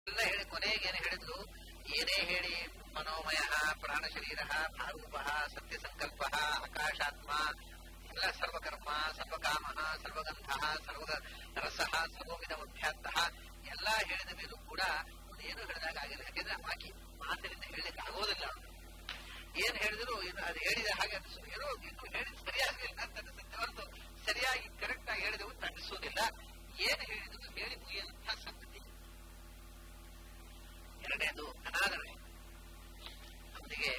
ಎಲ್ಲ ಹೇಳಿ ಕೊನೆಗೆ ಏನು ಹೇಳಿದ್ರು ಏನೇ ಹೇಳಿ ಮನೋಮಯ ಪ್ರಾಣ ಶರೀರ ಭಾರೂಪ ಸತ್ಯ ಸಂಕಲ್ಪ ಆಕಾಶಾತ್ಮ ಎಲ್ಲ ಸರ್ವಕರ್ಮ ಸರ್ವಕಾಮ ಸರ್ವಗಂಧ ಸರ್ವ ರಸ ಸರ್ವವಿಧ ಅಭ್ಯಾಸ ಎಲ್ಲ ಹೇಳಿದ ಮೇಲೂ ಕೂಡ ಏನು ಹೇಳಿದಾಗ ಆಗಿಲ್ಲ ಯಾಕೆಂದ್ರೆ ಬಾಕಿ ಮಾತಿನಿಂದ ಹೇಳಲಿಕ್ಕೆ ಆಗೋದಿಲ್ಲ ಅವ್ನು. ಏನ್ ಹೇಳಿದ್ರು ಇದು ಅದು ಹೇಳಿದ ಹಾಗೆ ಅನಿಸು ಏನೋ ಇನ್ನು ಹೇಳಿದ್ ಸರಿಯಾಗಲಿಲ್ಲ ಅಂತ ಅನಿಸುತ್ತೆ ಹೊರತು ಸರಿಯಾಗಿ ಕರೆಕ್ಟ್ ಆಗಿ ಹೇಳಿದವು ಅಂತ ಅನಿಸೋದಿಲ್ಲ ಏನು ಹೇಳಿದ್ರು ಹೇಳಿ ಮುಗಿಯುವಂತಹ ಸಂಗತಿ ಎರಡನೇದು ಅನಾದರೇ ಅವನಿಗೆ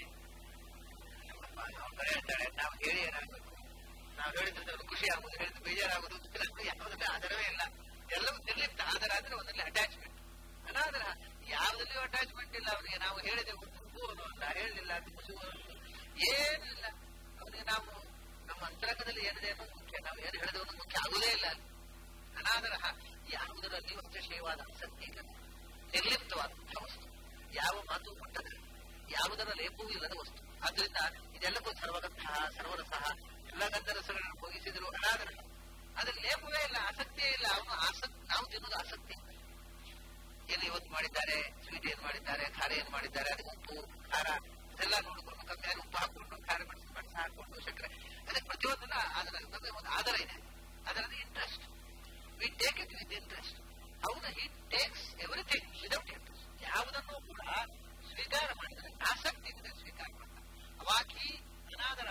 ಅವನು ಹೇಳ್ತಾಳೆ ನಾವು ಹೇಳಿ ಏನಾಗಬೇಕು ನಾವು ಹೇಳಿದ್ರೆ ಅವ್ನು ಖುಷಿ ಆಗುದು ಹೇಳಿದ್ರೆ ಬೇಜಾರಾಗುದು ಇದಕ್ಕೆ ಯಾವುದಕ್ಕೆ ಆಧಾರವೇ ಇಲ್ಲ ಎಲ್ಲವೂ ನಿರ್ಲಿಪ್ತ ಆಧಾರ ಅಂದ್ರೆ ಒಂದಲ್ಲಿ ಅಟ್ಯಾಚ್ಮೆಂಟ್ ಅನಾದರ ಯಾವುದಲ್ಲಿಯೂ ಅಟ್ಯಾಚ್ಮೆಂಟ್ ಇಲ್ಲ ಅವನಿಗೆ ನಾವು ಹೇಳಿದೆವು ಹೋಗೋದು ಅಂತ ಹೇಳಲಿಲ್ಲ ಅಂತ ಮುಸುಗೋದು ಏನಿಲ್ಲ ಅವನಿಗೆ ನಾವು ನಮ್ಮ ಅಂತರಂಗದಲ್ಲಿ ಏನಿದೆ ಅನ್ನೋದು ಮುಖ್ಯ ನಾವು ಏನು ಹೇಳಿದವನು ಮುಖ್ಯ ಆಗುವುದೇ ಇಲ್ಲ ಅಲ್ಲಿ ಅನಾದರ ಯಾವುದರಲ್ಲಿಯೂ ಅತಿಶಯವಾದ ಆಸಕ್ತಿ ಇಲ್ಲ ನಿರ್ಲಿಪ್ತವಾದಂತಹ ವಸ್ತು ಯಾವ ಮಾತು ಮುಟ್ಟದ ಯಾವುದರ ಲೇಪವೂ ಇಲ್ಲದ ವಸ್ತು ಆದ್ರಿಂದ ಇದೆಲ್ಲಕ್ಕೂ ಸರ್ವಗಂಧ ಸರ್ವರಸಃ ಎಲ್ಲ ಗಂಧರಸಗಳನ್ನು ಭೋಗಿಸಿದ್ರು ಅನಾದರ ಅದ್ರ ಲೇಪವೇ ಇಲ್ಲ ಆಸಕ್ತಿಯೇ ಇಲ್ಲ ಅವನು ಆಸಕ್ತಿ ನಾವು ತಿನ್ನೋದು ಆಸಕ್ತಿ ಏನು ಇವತ್ತು ಮಾಡಿದ್ದಾರೆ ಸ್ವೀಟ್ ಏನ್ ಮಾಡಿದ್ದಾರೆ ಖಾರ ಏನ್ ಮಾಡಿದ್ದಾರೆ ಅದಕ್ಕೆ ಉಪ್ಪು ಖಾರ ಇದೆಲ್ಲ ನೋಡಿಕೊಂಡು ಕಮ್ಮಿ ಉಪ್ಪು ಹಾಕೊಂಡು ಖಾರ ಮೆಣಸು ಮೆಣಸು ಹಾಕೊಂಡು ಸಕ್ಕರೆ ಅದಕ್ಕೆ ಪ್ರತಿಯೊಂದನ್ನ ಅದರ ಬಗ್ಗೆ ಒಂದು ಆಧಾರ ಇದೆ ಅದರಲ್ಲಿ interest we take it with interest ಅವನು he takes everything without interest ಯಾವುದನ್ನು ಕೂಡ ಸ್ವೀಕಾರ ಮಾಡಿದರೆ ಆಸಕ್ತಿಯಿಂದ ಸ್ವೀಕಾರ ಮಾಡ್ತಾನೆ ಅವಾಕಿ ಅನಾದರ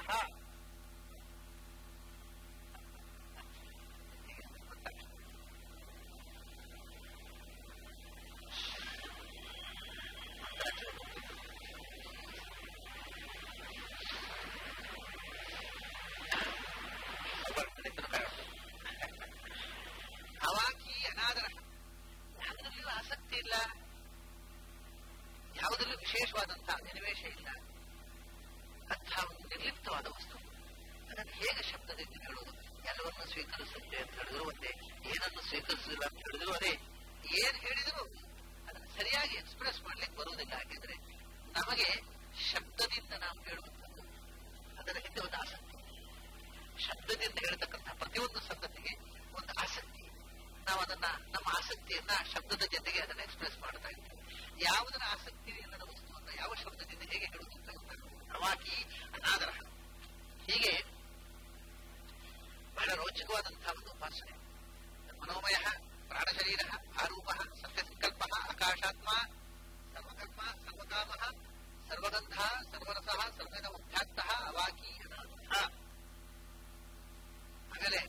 ಅವಾಕಿ ಅನಾದರ ಯಾವುದರಲ್ಲಿಯೂ ಆಸಕ್ತಿ ಇಲ್ಲ ಯಾವುದರಲ್ಲೂ ವಿಶೇಷವಾದಂತಹ ಅಭಿನಿವೇಶ ಇಲ್ಲ ಅಂತಹ ಒಂದು ನಿರ್ಲಿಪ್ತವಾದ ವಸ್ತು ಅದನ್ನು ಹೇಗೆ ಶಬ್ದದಿಂದ ಹೇಳುವುದು ಎಲ್ಲವನ್ನು ಸ್ವೀಕರಿಸುತ್ತೆ ಅಂತ ಹೇಳಿದ್ರು ಒಂದೇ ಏನನ್ನು ಸ್ವೀಕರಿಸಿಲ್ಲ ಅಂತ ಹೇಳಿದ್ರು ಅದೇ ಏನ್ ಹೇಳಿದ್ರು ಅದನ್ನು ಸರಿಯಾಗಿ ಎಕ್ಸ್ಪ್ರೆಸ್ ಮಾಡ್ಲಿಕ್ಕೆ ಬರುವುದಿಲ್ಲ ಯಾಕೆಂದ್ರೆ ನಮಗೆ ಶಬ್ದದಿಂದ ನಾವು ಹೇಳುವಂಥದ್ದು ಅದರ ಹಿಂದೆ ಒಂದು ಆಸಕ್ತಿ ಶಬ್ದದಿಂದ ಹೇಳ್ತಕ್ಕಂಥ ಪ್ರತಿಯೊಂದು ಸಂಗತಿಗೆ ಒಂದು ಆಸಕ್ತಿ ನಾವು ಅದನ್ನ ನಮ್ಮ ಆಸಕ್ತಿಯನ್ನ ಶಬ್ದದ ಜೊತೆಗೆ ಅದನ್ನ ಎಕ್ಸ್ಪ್ರೆಸ್ ಮಾಡ್ತಾ ಇದ್ದೇವೆ ಯಾವುದರ ಆಸಕ್ತಿ ಇಲ್ಲದ ವಸ್ತುವನ್ನ ಯಾವ ಶಬ್ದದಿಂದ ಹೇಗೆ ಹೇಳುವುದು ಅಂತ ಗೊತ್ತಾಗುತ್ತೆ ಪ್ರವಾಕಿ ಅನಾದರ ಹೀಗೆ ಬಹಳ ರೋಚಕವಾದಂತಹ ಒಂದು ಉಪಾಸನೆ ಮನೋಮಯ ಪ್ರಾಣಶರೀರ ಆರೂಪ ಸತ್ಯಸಂಕಲ್ಪ ಆಕಾಶಾತ್ಮ ಸರ್ವಕಲ್ಪ ಸರ್ವಕಾಮ ಸರ್ವಗಂಧ ಸರ್ವರಸ ಸರ್ವದ ಉದ್ಯಾತ್ತ ಅವಾಕಿ ಅನಾಥ ಆಗಲೇ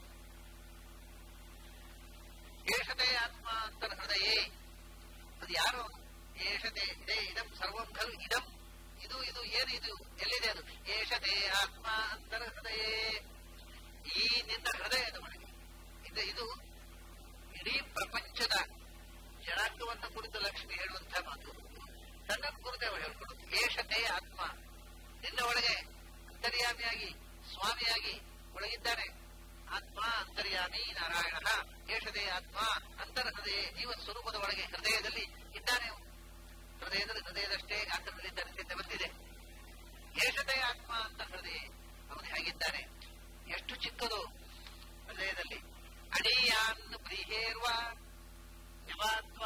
ಏಷತೆ ಆತ್ಮ ಅಂತರ್ ಹೃದಯೇ ಅದು ಯಾರು ಏಷತೆ ಇದೇ ಇದಂ ಸರ್ವಂ ಖಲು ಇದಂ ಇದು ಇದು ಏನು ಇದು ಎಲ್ಲಿದೆ ಅದು ಏಷತೆ ಆತ್ಮ ಅಂತರ್ ಹೃದಯೇ ಈ ನಿನ್ನ ಹೃದಯದ ಒಳಗೆ ಇದು ಇದು ಇಡೀ ಪ್ರಪಂಚದ ಜನಾಂಗವನ್ನು ಕುರಿತು ಲಕ್ಷ್ಮಿ ಹೇಳುವಂತಹ ಮಾತು ತನ್ನನ್ನು ಕುರಿತು ಅವಳು ಹೇಳ್ಕೊಡುದು ಏಷತೆ ಆತ್ಮ ನಿನ್ನ ಒಳಗೆ ಅಂತರ್ಯಾಮಿಯಾಗಿ ಸ್ವಾಮಿಯಾಗಿ ಒಳಗಿದ್ದಾನೆ ಆತ್ಮ ಅಂತರ್ಯಾಮಿ ನಾರಾಯಣ ಏಷದೇ ಆತ್ಮ ಅಂತರ ಹೃದಯ ಜೀವ ಸ್ವರೂಪದ ಒಳಗೆ ಹೃದಯದಲ್ಲಿ ಇದ್ದಾನೆ ಅವನು. ಹೃದಯದಲ್ಲಿ ಹೃದಯದಷ್ಟೇ ಗಾತ್ರದಲ್ಲಿದ್ದಾನೆ ಅಂತ ಬಂದಿದೆ ಏಷದೇ ಆತ್ಮ ಅಂತ ಹೃದಯ ಅವನು ಹೇಗಿದ್ದಾನೆ ಎಷ್ಟು ಚಿಕ್ಕದು ಹೃದಯದಲ್ಲಿ ಅಡಿಯಾನ್ ಪ್ರಿಹೇರ್ವ ಯವಾತ್ವ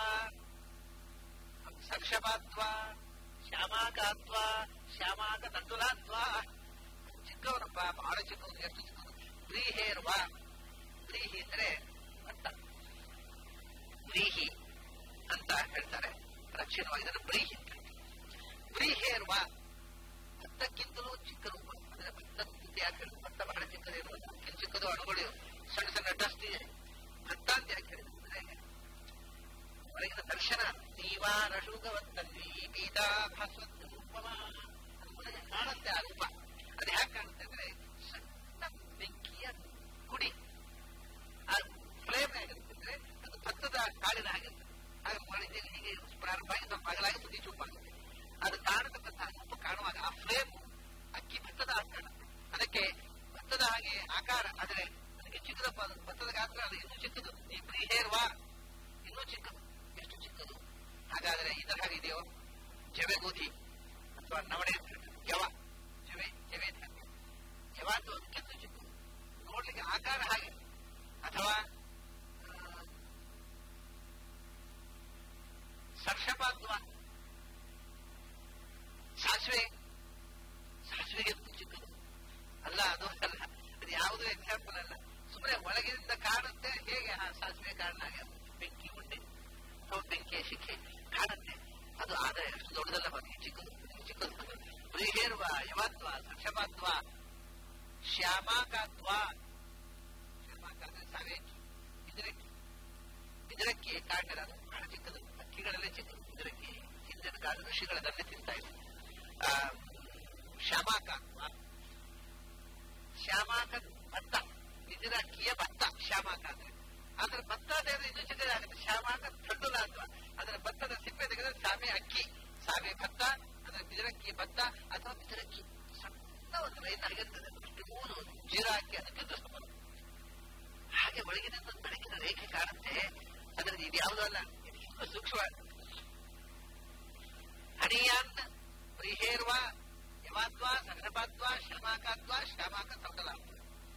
ಸಕ್ಷಪಾತ್ವ ಶ್ಯಾಮಾಕಾತ್ವ ಶ್ಯಾಮಾಕ ತಂಡುಲಾತ್ವ ಚಿಕ್ಕವನಪ್ಪ ಬಹಳ ಚಿಕ್ಕವನು ಎಷ್ಟು ಚಿಕ್ಕವನು ವ್ರೀಹೇರ್ವ ವ್ರೀಹಿ ಅಂದ್ರೆ ಅಂತ ವ್ರೀಹಿ ಅಂತ ಹೇಳ್ತಾರೆ ಪ್ರಾಚೀನವಾಗಿ ಇದನ್ನು ಬ್ರೀಹಿ ಅಂತ ಬ್ರೀಹೇರ್ವ ಭತ್ತಕ್ಕಿಂತಲೂ ಚಿಕ್ಕ ರೂಪ ಅಂದ್ರೆ ಭತ್ತಕ್ಕಿಂತ ಯಾಕೆ ಹೇಳಿದ್ರು ಭತ್ತ ಬಹಳ ಚಿಕ್ಕದಿರುವುದು ಅದಕ್ಕಿಂತ ಚಿಕ್ಕದು ಅಣುಗಳು ಸಣ್ಣ ಸಣ್ಣ ಡಸ್ಟ್ ಇದೆ ಭತ್ತ ಅಂತ ಯಾಕೆ ಹೇಳಿದ್ರು ಅಂದ್ರೆ ಹೊರಗಿನ ದರ್ಶನ ನೀವಾ ರಶುಗವಂತಲ್ಲಿ ಗೀತಾ ಭಾಸ್ವತ್ ರೂಪವ ಅದು ಒಳಗೆ ಕಾಣುತ್ತೆ ಆ ರೂಪ ಅದು ಯಾಕೆ ಕಾಣುತ್ತೆ ಅಂದ್ರೆ ಸಣ್ಣ ಬೆಂಕಿಯ ಗುಡಿ ಆ ಫ್ಲೇಮ್ ಹೇಗಿರುತ್ತೆ ಅಂದ್ರೆ ಅದು ಭತ್ತದ ಕಾಳಿನ ಹಾಗಿರುತ್ತೆ ಹಾಗೆ ಮಾಡಿದ್ದೇನೆ ಹೀಗೆ ಪ್ರಾರಂಭ ಆಗಿ ಸ್ವಲ್ಪ ಅಗಲಾಗಿ ಸುದ್ದಿ ಚೂಪಾಗುತ್ತೆ ಅದು ಕಾಣತಕ್ಕಂತಹ ರೂಪ ಕಾಣುವಾಗ ಆ ಫ್ಲೇಮ್ ಅಕ್ಕಿ ಭತ್ತದ ಹಾಗೆ ಕಾಣುತ್ತೆ ಅದಕ್ಕೆ ಭತ್ತದ ಹಾಗೆ ಆಕಾರ ಆದರೆ ಅದಕ್ಕೆ ಚಿಕ್ಕದಪ್ಪ ಅದು ಭತ್ತದ ಗಾತ್ರ ಅದು ಇನ್ನೂ ಚಿಕ್ಕದು ಈ ಪ್ರೀಹೇರ್ವಾ ಇನ್ನೂ ಚಿಕ್ಕದು ಎಷ್ಟು ಚಿಕ್ಕದು ಹಾಗಾದ್ರೆ ಇದರ ಹಾಗೆ ಇದೆಯೋ ಜವೆ ಗೋಧಿ ಅಥವಾ ನವಣೆ ಅಂತ ಹೇಳ್ತಾರೆ. ಯವ ಜವೆ ಜವೆ ಅಂತ ಹೇಳ್ತಾರೆ. ಯವ ಅಂತ ಅದಕ್ಕಿಂತ ಚಿಕ್ಕದು ನೋಡ್ಲಿಕ್ಕೆ ಆಕಾರ ಹಾಗೆ ಅಥವಾ ಆ, ಸರ್ಷ ಸಹಸ್ರಪಾತ್ವ ಸಾಸಿವೆ ಸಾಸಿವೆಗೆ ಚಿಕ್ಕದು ಅಲ್ಲ ಅದು ಅಲ್ಲ ಅದು ಯಾವುದೂ ಎಕ್ಸಾಂಪಲ್ ಅಲ್ಲ ಸುಮ್ಮನೆ ಒಳಗಿನಿಂದ ಕಾಣುತ್ತೆ ಹೇಗೆ ಆ ಸಾಸಿವೆ ಕಾರಣ ಬೆಂಕಿ ಉಂಡೆ ಅಥವಾ ಬೆಂಕಿಯ ಶಿಖೆ ಕಾಣುತ್ತೆ ಅದು ಆದರೆ ಅಷ್ಟು ದೊಡ್ಡದಲ್ಲ ಬಗ್ಗೆ ಚಿಕ್ಕದು ಚಿಕ್ಕದು ಬೃಹೇರ್ವ ಯವತ್ವ ಸಕ್ಷಪಾತ್ವ ಶ್ಯಾಮಾಕಾತ್ವ ಶ್ಯಾಮಾಕ ಅಂದ್ರೆ ಸಾವೇಕಿ ಬಿದಿರಕ್ಕಿ ಬಿದಿರಕ್ಕಿ ಕಾಂಡದ ಅದು ಬಹಳ ಚಿಕ್ಕದು ಅಕ್ಕಿಗಳಲ್ಲೇ ಚಿಕ್ಕದು ಬಿದಿರಕ್ಕಿ ಹಿಂದಿನ ಕಾಲ ಋಷಿಗಳದನ್ನೇ ತಿಂತಾ ಇದ್ರು ಆ, ಶ್ಯಾಮಾಕಾತ್ವ ಶ್ಯಾಮಾಕ ಭತ್ತ ಬಿದಿರಕ್ಕಿಯ ಭತ್ತ ಶ್ಯಾಮಾಕ ಅಂದ್ರೆ ಅದರ ಭತ್ತ ಅದೇನು ಇನ್ನೂ ಚಿಕ್ಕದಾಗುತ್ತೆ ಶ್ಯಾಮಾಕ ದೊಡ್ಡದ ಅಥವಾ ಅದರ ಭತ್ತದ ಸಿಪ್ಪೆ ತೆಗೆದ್ರೆ ಸಾಮೆ ಅಕ್ಕಿ ಸಾಮೆ ಭತ್ತ ಅದರ ಬಿದಿರಕ್ಕಿ ಭತ್ತ ಅಥವಾ ಬಿದಿರಕ್ಕಿ ಸಣ್ಣ ಒಂದು ಲೈನ್ ಆಗಿರ್ತದೆ ಅಷ್ಟು ಮೂರು ಜೀರಾ ಹಾಕಿ ಅದಕ್ಕಿಂತ ಸ್ವಲ್ಪ ಹಾಗೆ ಒಳಗಿನಿಂದ ಒಂದು ಬೆಳಕಿನ ರೇಖೆ ಕಾಣುತ್ತೆ ಅದರಲ್ಲಿ ಇದು ಯಾವುದೂ ಅಲ್ಲ ಇದು ತುಂಬಾ ಸೂಕ್ಷ್ಮ ಹನಿಯಾನ್ ಪ್ರಿಹೇರ್ವ ಯವಾತ್ವ ಸಘಪಾತ್ವ ಶ್ರಮಾಕಾತ್ವ ಶ್ಯಾಮಾಕ ಸೌಟಲಾತ್ವ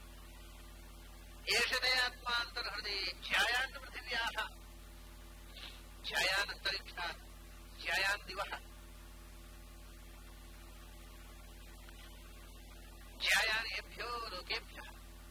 ಏಷದೇ ಆತ್ಮಾಂತರ್ಹೃದಯ ಧ್ಯಾಯಾನ್ ಪೃಥಿವ್ಯಾಹ ಧ್ಯಾಯಾನ್ ಅಂತರಿಕ್ಷಾತ್ ಧ್ಯಾಯಾನ್ ದಿವಹ ಧ್ಯಾಯಾನ್ ಏಭ್ಯೋ ಲೋಕೇಭ್ಯ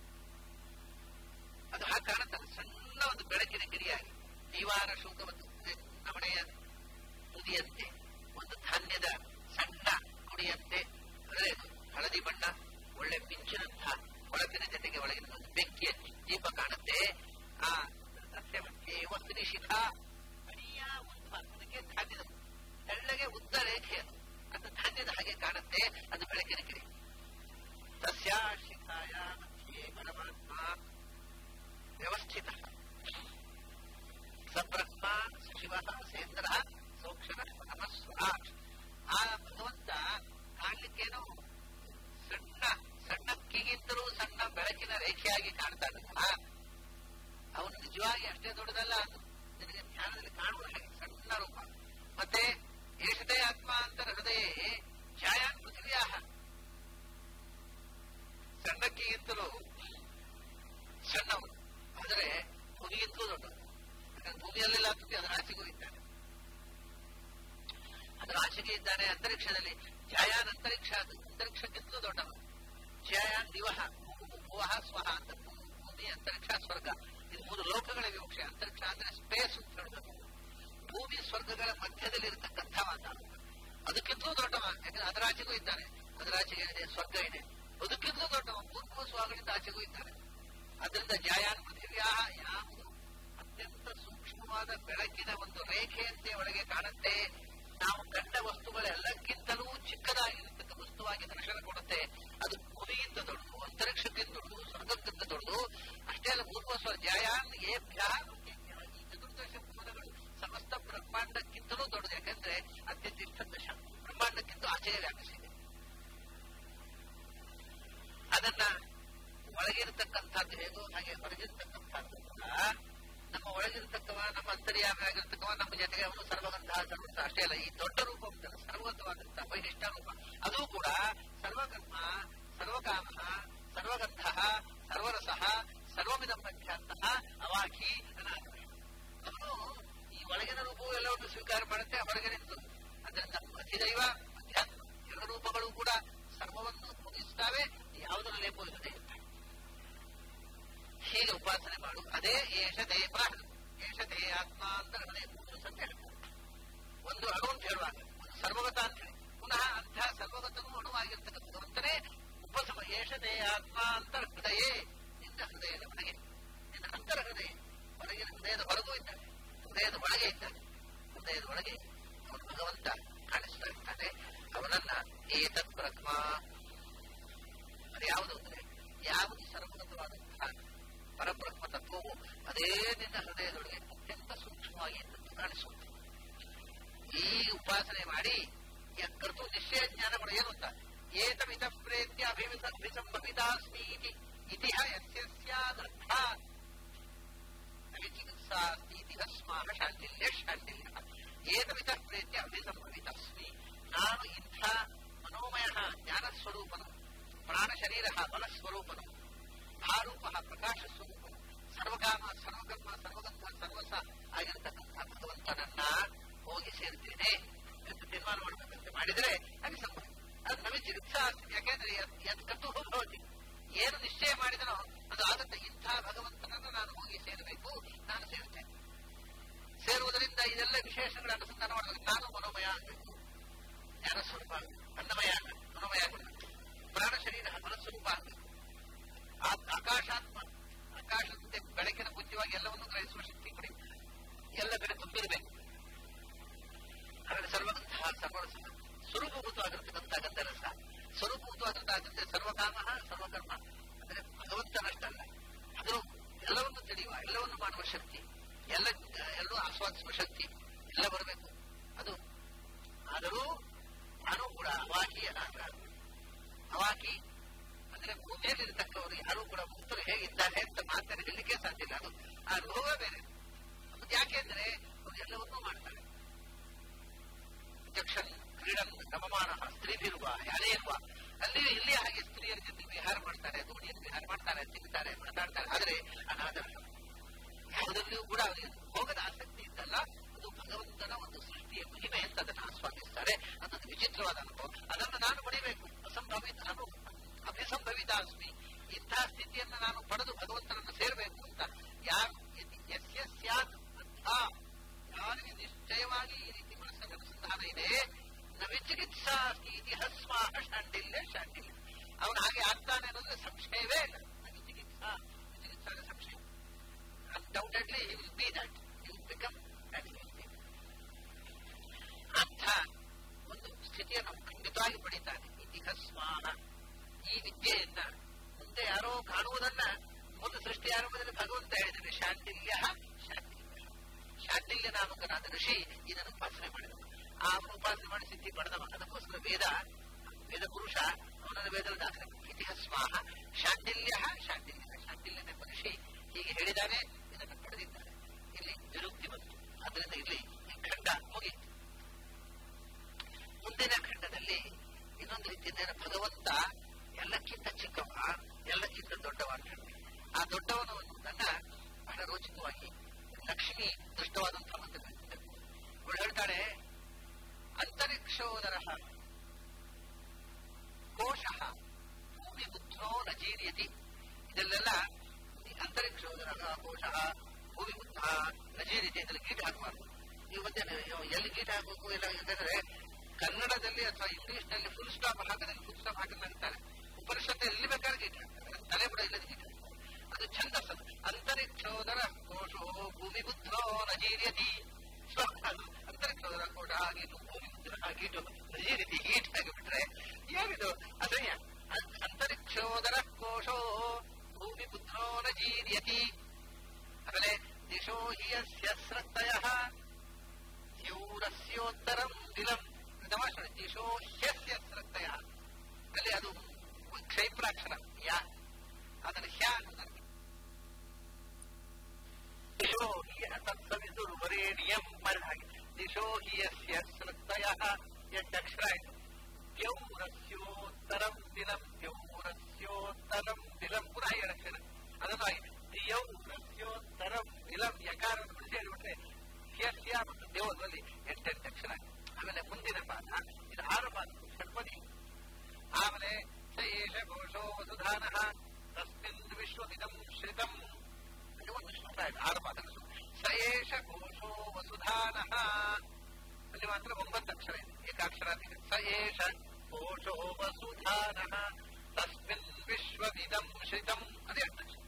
ಅದು ಹಾಗೆ ಕಾಣುತ್ತಲ್ಲ ಸಣ್ಣ ಒಂದು ಬೆಳಕಿನ ಗಿರಿಯಾಗಿ ಜೀವಾನ ಶುಲ್ಕವನ್ನು ನಮಣೆಯ ತುದಿಯಂತೆ ಒಂದು ಧಾನ್ಯದ ಸಣ್ಣ ಕುಡಿಯಂತೆ ಅಂದರೆ ಅದು ಹಳದಿ ಬಣ್ಣ ಒಳ್ಳೆ ಮಿಂಚಿನಂತಹ ಹೊಳಪಿನ ಜೊತೆಗೆ ಒಳಗಿನ ಒಂದು ಬೆಂಕಿಯ ದೀಪ ಕಾಣುತ್ತೆ ಆ ಸಸ್ಯವಕ್ಕೆ ವಸ್ತುನಿ ಶಿಖ ಅಡಿಯ ಉದ್ಭ ಅದಕ್ಕೆ ಧಾನ್ಯದ ತೆಳ್ಳಗೆ ಉದ್ದ ರೇಖೆ ಅದು ಅದು ಧಾನ್ಯದ ಹಾಗೆ ಕಾಣುತ್ತೆ ಅದು ಬೆಳಕಿನ ಗಿರಿ ತಸ್ಯಾ ಶಿಖಾಯ ಮಧ್ಯೆ ಪರಮಾತ್ಮ ವ್ಯವಸ್ಥಿತ ಸಬ್ರಹ್ಮ ಶಿವ ಸೇಂದ್ರ ಸೌಕ್ಷರ ಪರಮಸ್ವರಾಟ್ ಆ ಭಗವಂತ ಕಾಣ್ಲಿಕ್ಕೇನೋ ಸಣ್ಣ ಸಣ್ಣಕ್ಕಿಗಿಂತಲೂ ಸಣ್ಣ ಬೆಳಕಿನ ರೇಖೆಯಾಗಿ ಕಾಣ್ತಾ ಇದ್ದಲ್ಲ ಅವನು ನಿಜವಾಗಿ ಅಷ್ಟೇ ದೊಡ್ಡದಲ್ಲ ಅದು ನಿನಗೆ ಧ್ಯಾನದಲ್ಲಿ ಕಾಣುವ ಹಾಗೆ ಸಣ್ಣ ರೂಪ ಮತ್ತೆ ಏಷದೇ ಆತ್ಮ ಅಂತರ ಹೃದಯ ಛಾಯಾನ್ ಪೃಥ್ವಿಯಾಹ ಸಣ್ಣಕ್ಕಿಗಿಂತಲೂ ಸಣ್ಣವನು ಆದರೆ ಭೂಮಿಗಿಂತಲೂ ದೊಡ್ಡವನು ಯಾಕಂದ್ರೆ ಭೂಮಿಯಲ್ಲೆಲ್ಲ ತುಟ್ಟಿ ಅದರ ಆಚೆಗೂ ಇದ್ದಾನೆ ಅದರ ಆಚೆಗೆ ಇದ್ದಾನೆ ಅಂತರಿಕ್ಷದಲ್ಲಿ ಛಾಯಾನ್ ಅಂತರಿಕ್ಷ ಅದು ಅಂತರಿಕ್ಷಕ್ಕಿಂತಲೂ ದೊಡ್ಡವನು ಛಾಯಾನ್ ದಿವಹ ಭುವಃ ಸ್ವಹ ಅಂತ ಭೂಮಿ ಅಂತರಿಕ್ಷ ಸ್ವರ್ಗ ಇದು ಮೂರು ಲೋಕಗಳ ವಿವಕ್ಷೆ ಅಂತರಿಕ್ಷ ಅಂದ್ರೆ ಸ್ಪೇಸ್ ಅಂತ ಹೇಳಬೇಕು ಭೂಮಿ ಸ್ವರ್ಗಗಳ ಮಧ್ಯದಲ್ಲಿ ಇರತಕ್ಕಂಥ ವಾತಾವರಣ ಅದಕ್ಕಿಂತಲೂ ದೊಡ್ಡವ ಯಾಕಂದ್ರೆ ಅದರ ಆಚೆಗೂ ಇದ್ದಾನೆ ಅದರ ಆಚೆಗೆ ಇದೆ ಸ್ವರ್ಗ ಇದೆ ಅದಕ್ಕಿಂತಲೂ ದೊಡ್ಡವ ಪೂರ್ವ ಸ್ವಾಗಳಿಂದ ಆಚೆಗೂ ಇದ್ದಾನೆ ಅದರಿಂದ ಜಾಯಾನ್ ಪೃಥಿವ್ಯಾ ಯಾವುದು ಅತ್ಯಂತ ಸೂಕ್ಷ್ಮವಾದ ಬೆಳಕಿನ ಒಂದು ರೇಖೆಯಂತೆ ಒಳಗೆ ಕಾಣುತ್ತೆ ನಾವು ಕಂಡ ವಸ್ತುಗಳೆಲ್ಲಕ್ಕಿಂತಲೂ ಚಿಕ್ಕದಾಗಿರತಕ್ಕ ವಸ್ತುವಾಗಿ ದರ್ಶನ ಕೊಡುತ್ತೆ ಅದು ಭೂಮಿಗಿಂತ ದೊಡ್ಡದು ಅಂತರಿಕ್ಷಕ್ಕಿಂತ ದೊಡ್ಡದು ಸ್ವರ್ಗಕ್ಕಿಂತ ದೊಡ್ಡದು ಅಷ್ಟೇ ಅಲ್ಲ ಪೂರ್ವ ಸ್ವ ಜಾಯಾನ್ ಏಭ್ಯ ಈ ಚತುರ್ದಶ ಪದಗಳು ಸಮಸ್ತ ಬ್ರಹ್ಮಾಂಡಕ್ಕಿಂತಲೂ ದೊಡ್ಡದು ಯಾಕಂದ್ರೆ ಅತ್ಯಂತ ದಶ ಬ್ರಹ್ಮಾಂಡಕ್ಕಿಂತ ಆಚೆಗೆ ವ್ಯಾಪಿಸಿದೆ ಅದನ್ನ ಒಳಗಿರತಕ್ಕಂಥದ್ದು ಹೇಗೋ ಹಾಗೆ ಹೊರಗಿರತಕ್ಕಂಥದ್ದು ಕೂಡ ನಮ್ಮ ಒಳಗಿರತಕ್ಕವ ನಮ್ಮ ಅಂತರ್ಯಾಮಿಯಾಗಿರ್ತಕ್ಕವ ನಮ್ಮ ಜೊತೆಗೆ ಅವನು ಸರ್ವಗಂಧ ಸರ್ವಂತ ಅಷ್ಟೇ ಅಲ್ಲ ಈ ದೊಡ್ಡ ರೂಪ ಉಂಟಲ್ಲ ಸರ್ವಗತವಾದಂತಹ ವೈಶಿಷ್ಟ ರೂಪ ಅದು ಕೂಡ ಸರ್ವಕರ್ಮ ಸರ್ವಕಾಮ ಸರ್ವಗಂಧ ಸರ್ವರಸ ಸರ್ವಮಿದಂ ಪಂಚಾಂತಹ ಅವಾಖಿ ಅನಾಥ ಅವನು ಈ ಒಳಗಿನ ರೂಪವು ಎಲ್ಲವನ್ನು ಸ್ವೀಕಾರ ಮಾಡುತ್ತೆ ಹೊರಗೆ ನಿಂತು ಅದರಿಂದ ಅಧಿದೈವ ಅಧ್ಯಾತ್ಮ ಎರಡು ರೂಪಗಳು ಕೂಡ ಸರ್ವವನ್ನು ಮುಗಿಸ್ತವೆ ಯಾವುದರ ಲೇಪು ಇಲ್ಲದೆ ಇರ್ತಾರೆ ಹೀಗೆ ಉಪಾಸನೆ ಮಾಡು ಅದೇ ಏಷತೆ ಪ್ರಾಣ ಏಷತೆ ಆತ್ಮ ಅಂತ ನಮಗೆ ಮೂರು ಸಂಖ್ಯೆ ಒಂದು ಅಣು ಅಂತ ಹೇಳುವಾಗ ಒಂದು ಸರ್ವಗತ ಅಂತ ಹೇಳಿ ಪುನಃ ಅಂಥ ಸರ್ವಗತನೂ ಅಣುವಾಗಿರ್ತಕ್ಕಂಥ ಭಗವಂತನೇ ಉಪಸಮ ಏಷತೆ ಆತ್ಮ ಅಂತರ್ ಹೃದಯೇ ನಿನ್ನ ಹೃದಯದ ಒಳಗೆ ನಿನ್ನ ಅಂತರ ಹೃದಯ ಹೊರಗಿನ ಹೃದಯದ ಹೊರಗೂ ಇದ್ದಾನೆ ಹೃದಯದ ಒಳಗೆ ಇದ್ದಾನೆ ಹೃದಯದ ಒಳಗೆ ಅವನು ಭಗವಂತ ಕಾಣಿಸ್ತಾ ಇರ್ತಾನೆ ಅವನನ್ನ ಏತತ್ ಬ್ರಹ್ಮ ಅದು ಯಾವುದು ಅಂದ್ರೆ ಯಾವುದು ಸರ್ವಗತವಾದಂತಹ ಪರಬ್ರಹ್ಮ ತತ್ವವು ಅದೇ ನಿನ್ನ ಹೃದಯದೊಳಗೆ ಅತ್ಯಂತ ಸೂಕ್ಷ್ಮವಾಗಿ ಇದ್ದದ್ದು ಕಾಣಿಸುತ್ತೆ ಈ ಉಪಾಸನೆ ಮಾಡಿ ಕರ್ತು ನಿಶ್ಚಯ ಜ್ಞಾನ ಪಡ ಏನು ಅಂತ ಏತಮಿತ ಪ್ರೇತ್ಯ ಅಭಿವಿಧ ಅಭಿಸಂಭವಿತಾಸ್ಮಿ ಇತಿ ಇತಿಹ ಯಸ್ಯ ಸ್ಯಾದರ್ಥ ಚಿಕಿತ್ಸಾ ಇತಿಹ ಸ್ಮಾಹ ಶಾಂತಿಲ್ಯ ಶಾಂತಿಲ್ಯ ಏತಮಿತ ಪ್ರೇತ್ಯ ಅಭಿಸಂಭವಿತಾಸ್ಮಿ ನಾನು ಇಂಥ ಮನೋಮಯ ಜ್ಞಾನ ಸ್ವರೂಪನು ಪ್ರಾಣ ಶರೀರ ಬಲಸ್ವರೂಪನು ಭಾರೂಪ ಪ್ರಕಾಶ ಸ್ವರೂಪನು ಸರ್ವಕಾಮ ಸರ್ವಕರ್ಮ ಸರ್ವಗಂಧ ಸರ್ವಸ ಆಗಿರತಕ್ಕಂಥ ಭಗವಂತನನ್ನ ಹೋಗಿ ಸೇರ್ತೇನೆ ಮಾಡ್ತೇನೆ ಅಂತ ತೀರ್ಮಾನ ಮಾಡ್ಬೇಕಂತ ಮಾಡಿದ್ರೆ ಅದು ಸಂಭವ ಅದು ನಮಗೆ ಚಿಕಿತ್ಸಾ ಆಗ್ತದೆ ಯಾಕೆಂದ್ರೆ ಯತ್ ಕತ್ತು ಹೋಗಿ ಏನು ನಿಶ್ಚಯ ಮಾಡಿದನೋ ಅದು ಆಗುತ್ತೆ ಇಂಥ ಭಗವಂತನನ್ನು ನಾನು ಹೋಗಿ ಸೇರಬೇಕು ನಾನು ಸೇರ್ತೇನೆ ಸೇರುವುದರಿಂದ ಇದೆಲ್ಲ ವಿಶೇಷಗಳ ಅನುಸಂಧಾನ ಮಾಡಬೇಕು ನಾನು ಮನೋಮಯ ಆಗಬೇಕು ಜ್ಞಾನ ಸ್ವರೂಪ ಆಗಬೇಕು ಅನ್ನಮಯ ಆಗ ಮನೋಮಯ ಆಗಬೇಕು ಪ್ರಾಣ ಶರೀರ ಮನಸ್ವರೂಪ ಆಗಬೇಕು ಆಕಾಶಾತ್ಮ ಆಕಾಶದಂತೆ ಬೆಳಕಿನ ಪುಂಜವಾಗಿ ಎಲ್ಲವನ್ನು ಗ್ರಹಿಸುವ ಶಕ್ತಿ ಪಡಿ ಎಲ್ಲ ಕಡೆ ತುಂಬಿರಬೇಕು ಅದರಲ್ಲಿ ಸರ್ವಗಂತಹ ಸರ್ವರಸ ಸ್ವರೂಪಭೂತವಾಗಿರ್ತಕ್ಕಂಥ ಗಂಧರಸ ಸ್ವರೂಪಭೂತವಾಗಿರ್ತಕ್ಕಂಥ ಸರ್ವಕಾಮ ಸರ್ವಕರ್ಮ ಅಂದ್ರೆ ಭಗವಂತನಷ್ಟಲ್ಲ ಅದು ಎಲ್ಲವನ್ನು ತಿಳಿಯುವ ಎಲ್ಲವನ್ನು ಮಾಡುವ ಶಕ್ತಿ ಎಲ್ಲ ಎಲ್ಲೂ ಆಸ್ವಾದಿಸುವ ಶಕ್ತಿ ಎಲ್ಲ ಬರಬೇಕು ಅದು ಆದರೂ ನಾನು ಕೂಡ ಅವಾಕಿ ಅನಾಥ ಅವಾಕಿ ಅಂದ್ರೆ ಭೂಮಿಯಲ್ಲಿರ್ತಕ್ಕವರು ಯಾರು ಕೂಡ ಮುಕ್ತರು ಹೇಗಿದ್ದಾರೆ ಅಂತ ಮಾತನ್ನು ಹೇಳಲಿಕ್ಕೆ ಸಾಧ್ಯ ಇಲ್ಲ ಅದು ಆ ರೋಗ ಬೇರೆ ಅದು ಯಾಕೆಂದ್ರೆ ಅವರು ಎಲ್ಲವನ್ನೂ ಮಾಡ್ತಾರೆ ಜಕ್ಷನ್ ಕ್ರೀಡನ್ ನವಮಾನ ಸ್ತ್ರೀಭಿರುವ ಯಾರೇ ಇರುವ ಅಲ್ಲಿ ಇಲ್ಲಿ ಹಾಗೆ ಸ್ತ್ರೀಯರ ಜೊತೆ ವಿಹಾರ ಮಾಡ್ತಾರೆ ದೋಣಿಯಲ್ಲಿ ವಿಹಾರ ಮಾಡ್ತಾರೆ ತಿಂತಾರೆ ಮಾತಾಡ್ತಾರೆ ಆದರೆ ಅನಾದರ ಯಾವುದರಲ್ಲಿಯೂ ಕೂಡ ಅವರಿಗೆ ಹೋಗದ ಆಸಕ್ತಿ ಇದ್ದಲ್ಲ ಅದು ಭಗವಂತನ ಒಂದು ಸೃಷ್ಟಿಯ ಮಹಿಮೆ ಅಂತ ಅದನ್ನು ಆಸ್ವಾದಿಸ್ತಾರೆ ಅದೊಂದು ವಿಚಿತ್ರವಾದ ಅನುಭವ ಅದನ್ನು ನಾನು ಪಡಿಬೇಕು ಅಸಂಭವಿತ ಅನು ಅಭಿಸಂಭವಿತ ಅಸ್ಮಿ ಇಂತಹ ಸ್ಥಿತಿಯನ್ನು ನಾನು ಪಡೆದು ಭಗವಂತನನ್ನು ಸೇರಬೇಕು ಅಂತ ಯಾರು ಯಸ್ಯ ಸ್ಯಾತ್ ಅಂಥ ಯಾರಿಗೆ ನಿಶ್ಚಯವಾಗಿ ಈ ರೀತಿ ಮನಸ್ಸಿನ ಅನುಸಂಧಾನ ಇದೆ ನವಿಚಿಕಿತ್ಸಾ ಇತಿಹಸ್ವಾಹ ಶಾಂಡಿಲ್ಯ ಶಾಂಡಿಲ್ಯ ಅವನು ಹಾಗೆ ಆಗ್ತಾನೆ ಅನ್ನೋದ್ರೆ ಸಂಶಯವೇ ಇಲ್ಲ ನವಿಚಿಕಿತ್ಸಾ ಚಿಕಿತ್ಸಾ ಸಂಶಯ undoubtedly he will be that. He will become that he will be. ಅಂಥ ಒಂದು ಸ್ಥಿತಿಯನ್ನು ಖಂಡಿತವಾಗಿ ಪಡಿತಾನೆ ಇತಿಹಸ್ಮಾಹ ಈ ವಿದ್ಯೆಯನ್ನ ಮುಂದೆ ಯಾರೋ ಕಾಣುವುದನ್ನ ಒಂದು ಸೃಷ್ಟಿ ಆರಂಭದಲ್ಲಿ ಭಗವಂತ ಹೇಳಿದರೆ ಶಾಂತಿಲ್ಯ ಶಾಂತಿಲ್ಯ ಶಾಂತಿಲ್ಯ ನಾಮಕನಾದ ಋಷಿ ಇದನ್ನು ಉಪಾಸನೆ ಮಾಡಿದವ ಆ ಉಪಾಸನೆ ಮಾಡಿ ಸಿದ್ಧಿ ಪಡೆದವ ಅದಕ್ಕೋಸ್ಕರ ವೇದ ವೇದ ಪುರುಷ ಅವನನ್ನು ವೇದದ ದಾಖಲೆ ಇತಿಹಸ್ಮಾಹ ಶಾಂತಿಲ್ಯ ಶಾಂತಿಲ್ಯ ಶಾಂತಿಲ್ಯನೆಂಬ ಋಷಿ ಹೀಗೆ ಹೇಳಿದ್ದಾನೆ ಇದನ್ನು ಪಡೆದಿದ್ದಾರೆ ಇಲ್ಲಿ ವಿರುಕ್ತಿ ಬಂತು ಅದರಿಂದ ಇಲ್ಲಿ ಈ ಖಂಡ ಮುಗಿಯಿತು ಮುಂದಿನ ಖಂಡದಲ್ಲಿ ಇನ್ನೊಂದು ರೀತಿಯಿಂದ ಭಗವಂತ ಎಲ್ಲಕ್ಕಿಂತ ಚಿಕ್ಕವ ಎಲ್ಲಕ್ಕಿಂತ ದೊಡ್ಡವ ಅಂತ ಹೇಳಿ ಆ ದೊಡ್ಡವನು ಅನ್ನುವುದನ್ನ ಬಹಳ ರೋಚಕವಾಗಿ ಲಕ್ಷ್ಮಿ ದೃಷ್ಟವಾದಂತಹ ಮಂತ್ರ ಅವಳು ಹೇಳ್ತಾಳೆ ಅಂತರಿಕ್ಷೋದರ ಕೋಶ ಭೂಮಿ ಬುದ್ಧೋ ನಜೀರ್ಯತಿ ಇದೆಲ್ಲ ಅಂತರಿಕ್ಷೋದರ ಕೋಶ ಭೂಮಿ ಬುದ್ಧ ನಜೀರ್ಯತಿ ಇದರಲ್ಲಿ ಗೀಟ್ ಹಾಕಬಾರ್ದು ನೀವು ಮತ್ತೆ ಎಲ್ಲಿ ಗೀಟ್ ಹಾಕಬೇಕು ಇಲ್ಲ ಯಾಕಂದ್ರೆ ಕನ್ನಡದಲ್ಲಿ ಅಥವಾ ಇಂಗ್ಲಿಷ್ ನಲ್ಲಿ ಫುಲ್ ಸ್ಟಾಪ್ ಹಾಕಿದ್ರೆ ಫುಲ್ ಸ್ಟಾಪ್ ಹಾಕಿದ್ರೆ ಅಂತಾರೆ ಉಪನಿಷತ್ತು ಎಲ್ಲಿ ಬೇಕಾದ್ರೆ ಗೀಟ್ ಹಾಕ್ತಾರೆ ತಲೆ ಕೂಡ ಇಲ್ಲದ ಗೀಟ್ ಅದು ಛಂದಸ್ ಅದು ಅಂತರಿಕ್ಷೋದರ ಕೋಶೋ ಭೂಮಿ ಬುದ್ಧೋ ನಜೀರ್ಯತಿ ಅಂತರಿಕ್ಷೋದರ ಕೋಶ ಆಗೀಟು ಭೂಮಿ ಬುದ್ಧ ಆಗೀಟು ನಜೀರ್ಯತಿ ಗೀಟ್ ಆಗಿಬಿಟ್ರೆ ಏನಿದು ಅಸಹ್ಯ ಅಂತರಿಕ್ಷೋದರ ಕೋಶೋ ಭೂಮಿ ಬುದ್ಧೋ ನಜೀರ್ಯತಿ ಆಮೇಲೆ ದಿಶೋ ಹಿಯಸ್ಯ ಸ್ರತ್ತಯ ದ್ಯೂರಸ್ಯೋತ್ತರಂ ದಿಲಂ ತಮಾಷೆ ದಿಶೋ ಹ್ಯಸ್ಯ ಸ್ರತ್ತಯ ಅಲ್ಲಿ ಅದು ಕ್ಷೈಪ್ರಾಕ್ಷರ ಯಾ ಅದನ್ನು ಹ್ಯಾ ಅನ್ನೋದನ್ನು ದಿಶೋ ಹಿಯ ತತ್ಸವಿದುರ್ವರೇಣಿಯಂ ಮಾಡಿದ ಹಾಗೆ ದಿಶೋ ಹಿಯಸ್ಯ ಸ್ರತ್ತಯ ಎಂಟಕ್ಷರ ಆಯ್ತು ದ್ಯೌರಸ್ಯೋತ್ತರಂ ದಿಲಂ ದ್ಯೌರಸ್ಯೋತ್ತರಂ ದಿಲಂ ಪುನಃ ಎರಡಕ್ಷರ ಅದನ್ನು ಆಗಿ ದ್ಯೌರಸ್ಯೋತ್ತರಂ ದಿಲಂ ಯಕಾರವನ್ನು ಬಿಡಿಸಿ ಹೇಳಿಬಿಟ್ರೆ ಹ್ಯಸ್ಯ ಮತ್ತು ದೇವದಲ್ಲಿ ಎಂಟೆಂಟು ಅಕ್ಷರ ಆಮೇಲೆ ಮುಂದಿನ ಪಾದ ಇದು ಆರು ಪಾದ ಷಟ್ಪದಿ ಆಮೇಲೆ ಸ ಏಷ ಘೋಷೋ ವಸುಧಾನ ತಸ್ಮಿನ್ ವಿಶ್ವವಿದಂ ಶ್ರಿತಂ ಅಲ್ಲಿ ಒಂದು ಶ್ಲೋಕ ಇದೆ ಆರು ಪಾದಗಳು ಸ ಏಷ ಘೋಷೋ ವಸುಧಾನ ಅಲ್ಲಿ ಮಾತ್ರ ಒಂಬತ್ತು ಅಕ್ಷರ ಇದೆ ಏಕಾಕ್ಷರ ಇದೆ ಸ ಏಷ ಘೋಷೋ ವಸುಧಾನ ತಸ್ಮಿನ್ ವಿಶ್ವವಿದಂ ಶ್ರಿತಂ ಅದೇ ಎಂಟು ಅಕ್ಷರ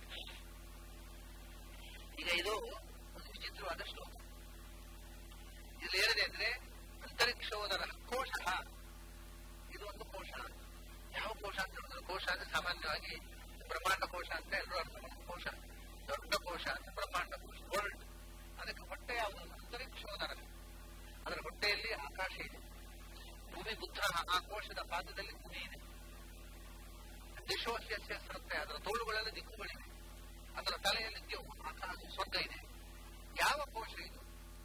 ಈಗ ಇದು ಒಂದು ವಿಚಿತ್ರವಾದ ಶ್ಲೋಕ ಇಲ್ಲಿ ಏನಿದೆ ಅಂದ್ರೆ ಅಂತರಿಕ್ಷೋದರ ಕೋಶ ಇದು ಒಂದು ಕೋಶ ಯಾವ ಕೋಶ ಅಂತ ಹೇಳಿದ್ರೆ ಕೋಶ ಅಂದ್ರೆ ಸಾಮಾನ್ಯವಾಗಿ ಬ್ರಹ್ಮಾಂಡ ಕೋಶ ಅಂತ ಎಲ್ಲರೂ ಅರ್ಥ ಮಾಡೋದು ಕೋಶ ದೊಡ್ಡ ಕೋಶ ಅಂತ ಬ್ರಹ್ಮಾಂಡ ಕೋಶ ವರ್ಲ್ಡ್ ಅದಕ್ಕೆ ಹೊಟ್ಟೆ ಯಾವುದು ಅಂತರಿಕ್ಷೋದರ ಅದರ ಹೊಟ್ಟೆಯಲ್ಲಿ ಆಕಾಶ ಇದೆ ಭೂಮಿ ಬುದ್ಧ ಆ ಕೋಶದ ಪಾದದಲ್ಲಿ ಭೂಮಿ ಇದೆ ದಿಶೋಸ್ಯ ಶ್ರದ್ಧೆ ಅದರ ತೋಳುಗಳಲ್ಲಿ ದಿಕ್ಕುಗಳಿವೆ ಅದರ ತಲೆಯಲ್ಲಿ ದೇವು ಆಕಾಶ ಸ್ವರ್ಗ ಇದೆ ಯಾವ ಕೋಶ ಇದು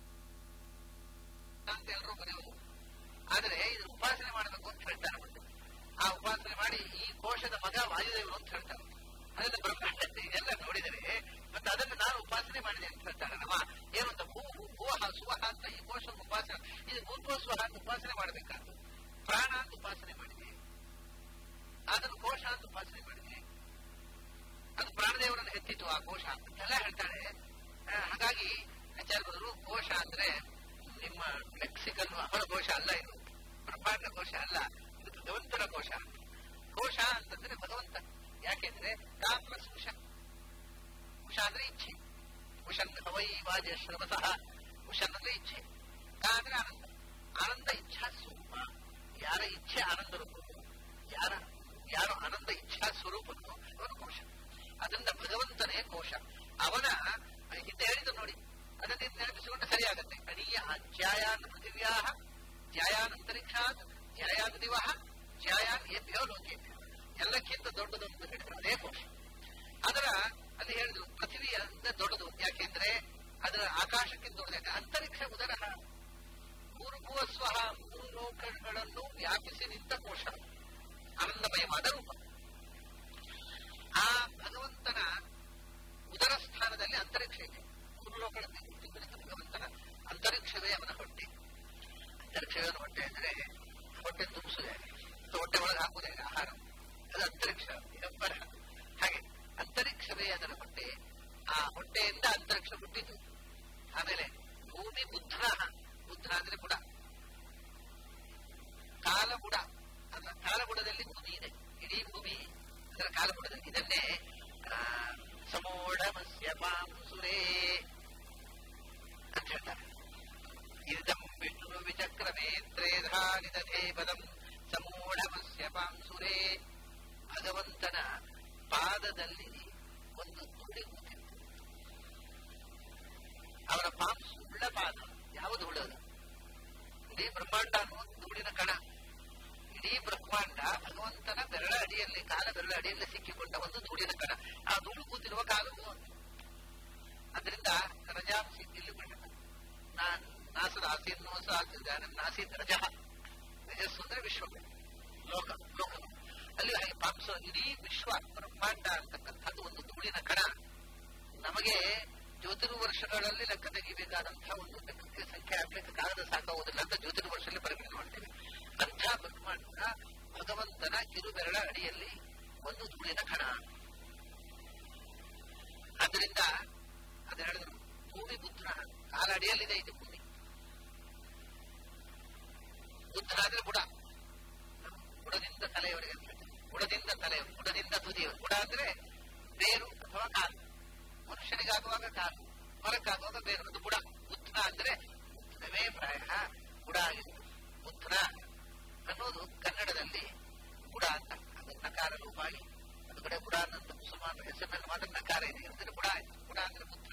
ಅಂತ ಎಲ್ಲರೂ ಬರೆಯುವುದು ಆದರೆ ಇದನ್ನು ಉಪಾಸನೆ ಮಾಡಬೇಕು ಅಂತ ಹೇಳ್ತಾರೆ ಮತ್ತೆ ಆ ಉಪಾಸನೆ ಮಾಡಿ ಈ ಕೋಶದ ಮಗ ವಾಯುದೇವರು ಅಂತ ಹೇಳ್ತಾರೆ ಅದರಿಂದ ಬ್ರಹ್ಮಾಂಡ ಇದೆಲ್ಲ ನೋಡಿದರೆ ಮತ್ತೆ ಅದನ್ನು ನಾನು ಉಪಾಸನೆ ಮಾಡಿದೆ ಅಂತ ಹೇಳ್ತಾಳೆ ನಮ್ಮ ಏನು ಅಂತ ಭೂ ಭೂಹ ಸುವಹ ಅಂತ ಈ ಕೋಶ ಉಪಾಸನೆ ಇದು ಭೂತ್ವ ಸ್ವಹ ಅಂತ ಉಪಾಸನೆ ಮಾಡಬೇಕಾದ್ದು ಪ್ರಾಣ ಅಂತ ಉಪಾಸನೆ ಮಾಡಿದೆ ಅದನ್ನು ಕೋಶ ಅಂತ ಉಪಾಸನೆ ಮಾಡಿದೆ ಅದು ಪ್ರಾಣದೇವರನ್ನು ಎತ್ತಿತು ಆ ಕೋಶ ಅಂತೆಲ್ಲ ಹೇಳ್ತಾಳೆ ಆ, ಹಾಗಾಗಿ ಆಚಾರ್ಯರು ಕೋಶ ಅಂದ್ರೆ ನಿಮ್ಮ ಲೆಕ್ಸಿಕಲ್ ಅವರ ಕೋಶ ಅಲ್ಲ ಇದು ಬ್ರಹ್ಮಾಂಡ ಕೋಶ ಅಲ್ಲ ಇದು ಭಗವಂತನ ಕೋಶ ಕೋಶ ಅಂತಂದ್ರೆ ಭಗವಂತ ಯಾಕೆಂದ್ರೆ ಕಾ ಪ್ಲಸ್ ಉಷ ಉಷ ಅಂದ್ರೆ ಇಚ್ಛೆ ಉಷನ್ ಹವೈ ವಾಜ ಶ್ರಮತಃ ಉಷನ್ ಅಂದ್ರೆ ಇಚ್ಛೆ ಕಾ ಅಂದ್ರೆ ಆನಂದ ಆನಂದ ಇಚ್ಛಾ ಸ್ವರೂಪ ಯಾರ ಇಚ್ಛೆ ಆನಂದ ರೂಪವು ಯಾರ ಯಾರು ಆನಂದ ಇಚ್ಛಾ ಸ್ವರೂಪನು ಅವನು ಕೋಶ ಅದರಿಂದ ಭಗವಂತನೇ ಕೋಶ ಅವನ ಹಿಂದೆ ಹೇಳಿದ ನೋಡಿ ಅದನ್ನ ನೆನಪಿಸಿಕೊಂಡು ಸರಿಯಾಗತ್ತೆ ಅಡಿಯ ಜ್ಯಾಯಾನ್ ಪೃಥಿವ್ಯಾ ಜ್ಯಾಯಾನ್ ಅಂತರಿಕ್ಷಾತ್ ಜ್ಯಾಯಾನ್ ದಿವ ಜ್ಯಾಯಾನ್ ಏಭ್ಯೋ ಲೋಕೇಭ್ಯೋ ಎಲ್ಲಕ್ಕಿಂತ ದೊಡ್ಡದು ಅಂತ ಹೇಳಿದ್ರು ಅದೇ ಕೋಶ ಅದರ ಅಲ್ಲಿ ಹೇಳಿದ್ರು ಪೃಥಿವಿಯಿಂದ ದೊಡ್ಡದು ಯಾಕೆಂದ್ರೆ ಅದರ ಆಕಾಶಕ್ಕಿಂತ ದೊಡ್ಡದು ಯಾಕೆ ಅಂತರಿಕ್ಷ ಉದರ ಭೂರ್ಭುವ ಸ್ವಹ ಮೂರು ಲೋಕಗಳನ್ನು ವ್ಯಾಪಿಸಿ ನಿಂತ ಕೋಶ ಆನಂದಮಯವಾದ ರೂಪ ಆ ಭಗವಂತನ ಉದರ ಸ್ಥಾನದಲ್ಲಿ ಅಂತರಿಕ್ಷ ಇದೆ ಮೂರು ಲೋಕಗಳಲ್ಲಿ ಹುಟ್ಟಿಕೊಂಡಿದ್ದ ಭಗವಂತನ ಅಂತರಿಕ್ಷವೇ ಅವನ ಹೊಟ್ಟೆ ಅಂತರಿಕ್ಷವೇ ಅವನ ಹೊಟ್ಟೆ ಅಂದ್ರೆ ಹೊಟ್ಟೆ ತುಂಬಿಸುದೇ ಅಥವಾ ಹೊಟ್ಟೆ ಒಳಗೆ ಹಾಕುವುದೇ ಆಹಾರ ಅದು ಅಂತರಿಕ್ಷ ಹೆಬ್ಬರ ಹಾಗೆ ಅಂತರಿಕ್ಷವೇ ಅದರ ಹೊಟ್ಟೆ ಆ ಹೊಟ್ಟೆಯಿಂದ ಅಂತರಿಕ್ಷ ಹುಟ್ಟಿತು ಆಮೇಲೆ ಭೂಮಿ ಬುದ್ಧ ಬುದ್ಧ ಅಂದ್ರೆ ಬುಡ ಕಾಲಬುಡ ಅದರ ಕಾಲಬುಡದಲ್ಲಿ ಭೂಮಿ ಇದೆ ಇಡೀ ಭೂಮಿ ಅದರ ಕಾಲಬುಡದಲ್ಲಿ ಇದನ್ನೇ ಆ, ಸಮೋಢಮಸ್ಯ ಪಾಂಸುರೇ ಅಂತ ಹೇಳ್ತಾರೆ ಇದಂ ವಿಷ್ಣು ವಿಚಕ್ರಮೇ ತ್ರೇಧಾ ನಿದಧೇ ಪದಂ ಸಮೂಢಮಸ್ಯ ಪಾಂಸುರೇ ಭಗವಂತನ ಪಾದದಲ್ಲಿ ಒಂದು ತುಡಿ ಕೂತಿತ್ತು ಅವರ ಪಾಂಸು ಉಳ್ಳ ಪಾದ ಯಾವುದು ಉಳ್ಳದು ಇಡೀ ಬ್ರಹ್ಮಾಂಡ ಅನ್ನುವ ಧೂಳಿನ ಕಣ ಇಡೀ ಬ್ರಹ್ಮಾಂಡ ಭಗವಂತನ ಬೆರಳ ಅಡಿಯಲ್ಲಿ ಕಾಲ ಬೆರಳ ಅಡಿಯಲ್ಲಿ ಸಿಕ್ಕಿಕೊಂಡ ಒಂದು ಧೂಳಿನ ಕಣ ಆ ಧೂಳು ಕೂತಿರುವ ಕಾಲವು ಒಂದು ಅದರಿಂದ ರಜಾಂಸಿ ಇಲ್ಲಿ ಬಿಟ್ಟ ನಾಸದ ಆಸೀನ್ನೋ ಸಾಸಿದ್ದಾನೆ ನಾಸೀತ್ ರಜಃ ರಜಸ್ಸು ಅಂದ್ರೆ ವಿಶ್ವ ಲೋಕ ಲೋಕ ಅಲ್ಲಿ ಹಾಗೆ ಪಾಂಸ ಇಡೀ ವಿಶ್ವ ಬ್ರಹ್ಮಾಂಡ ಅಂತಕ್ಕಂಥದ್ದು ಒಂದು ಧೂಳಿನ ಕಣ ನಮಗೆ ಜ್ಯೋತಿರ್ವರ್ಷಗಳಲ್ಲಿ ಲೆಕ್ಕ ತೆಗಿಬೇಕಾದಂತಹ ಒಂದು ಲೆಕ್ಕಕ್ಕೆ ಸಂಖ್ಯೆ ಹಾಕ್ಲಿಕ್ಕೆ ಕಾಗದ ಸಾಕಾಗುವುದಿಲ್ಲ ಅಂತ ಜ್ಯೋತಿರ್ವರ್ಷದಲ್ಲಿ ಪರಿಗಣನೆ ಮಾಡ್ತೇವೆ ಅಂಥ ಬ್ರಹ್ಮಾಂಡ ಭಗವಂತನ ಕಿರುಬೆರಳ ಅಡಿಯಲ್ಲಿ ಒಂದು ಧೂಳಿನ ಕಣ ಅದರಿಂದ ಅದು ಹೇಳಿದ್ರು ಭೂಮಿ ಬುದ್ಧ ಕಾಲ ಅಡಿಯಲ್ಲಿದೆ ಇದು ಭೂಮಿ ಬುದ್ಧ ಅಂದ್ರೆ ಬುಡ ಬುಡದಿಂದ ತಲೆಯವರೆಗೆ ಅಂತ ಹೇಳ್ತಾರೆ. ಬುಡದಿಂದ ತಲೆ ಬುಡದಿಂದ ತುದಿಯವರು ಬುಡ ಅಂದ್ರೆ ಬೇರು ಅಥವಾ ಕಾಲು ಮನುಷ್ಯನಿಗಾಗುವಾಗ ಕಾಲು ಮರಕ್ಕಾಗುವಾಗ ಬೇರು ಅದು ಬುಡ ಬುದ್ಧ ಅಂದ್ರೆ ಬುದ್ಧವೇ ಪ್ರಾಯ ಬುಡ ಆಗಿದೆ ಬುದ್ಧ ಅನ್ನೋದು ಕನ್ನಡದಲ್ಲಿ ಬುಡ ಅಂತ ಅದು ನಕಾರ ರೂಪಾಯಿ ಅದು ಕಡೆ ಬುಡ ಅನ್ನೋದು ಮುಸಲ್ಮಾನರ ಹೆಸರಿನಲ್ಲಿ ಮಾತ್ರ ನಕಾರ ಇದೆ ಅಂದ್ರೆ ಬುಡ ಆಯ್ತು ಬುಡ ಅಂದ್ರೆ ಬುದ್ಧ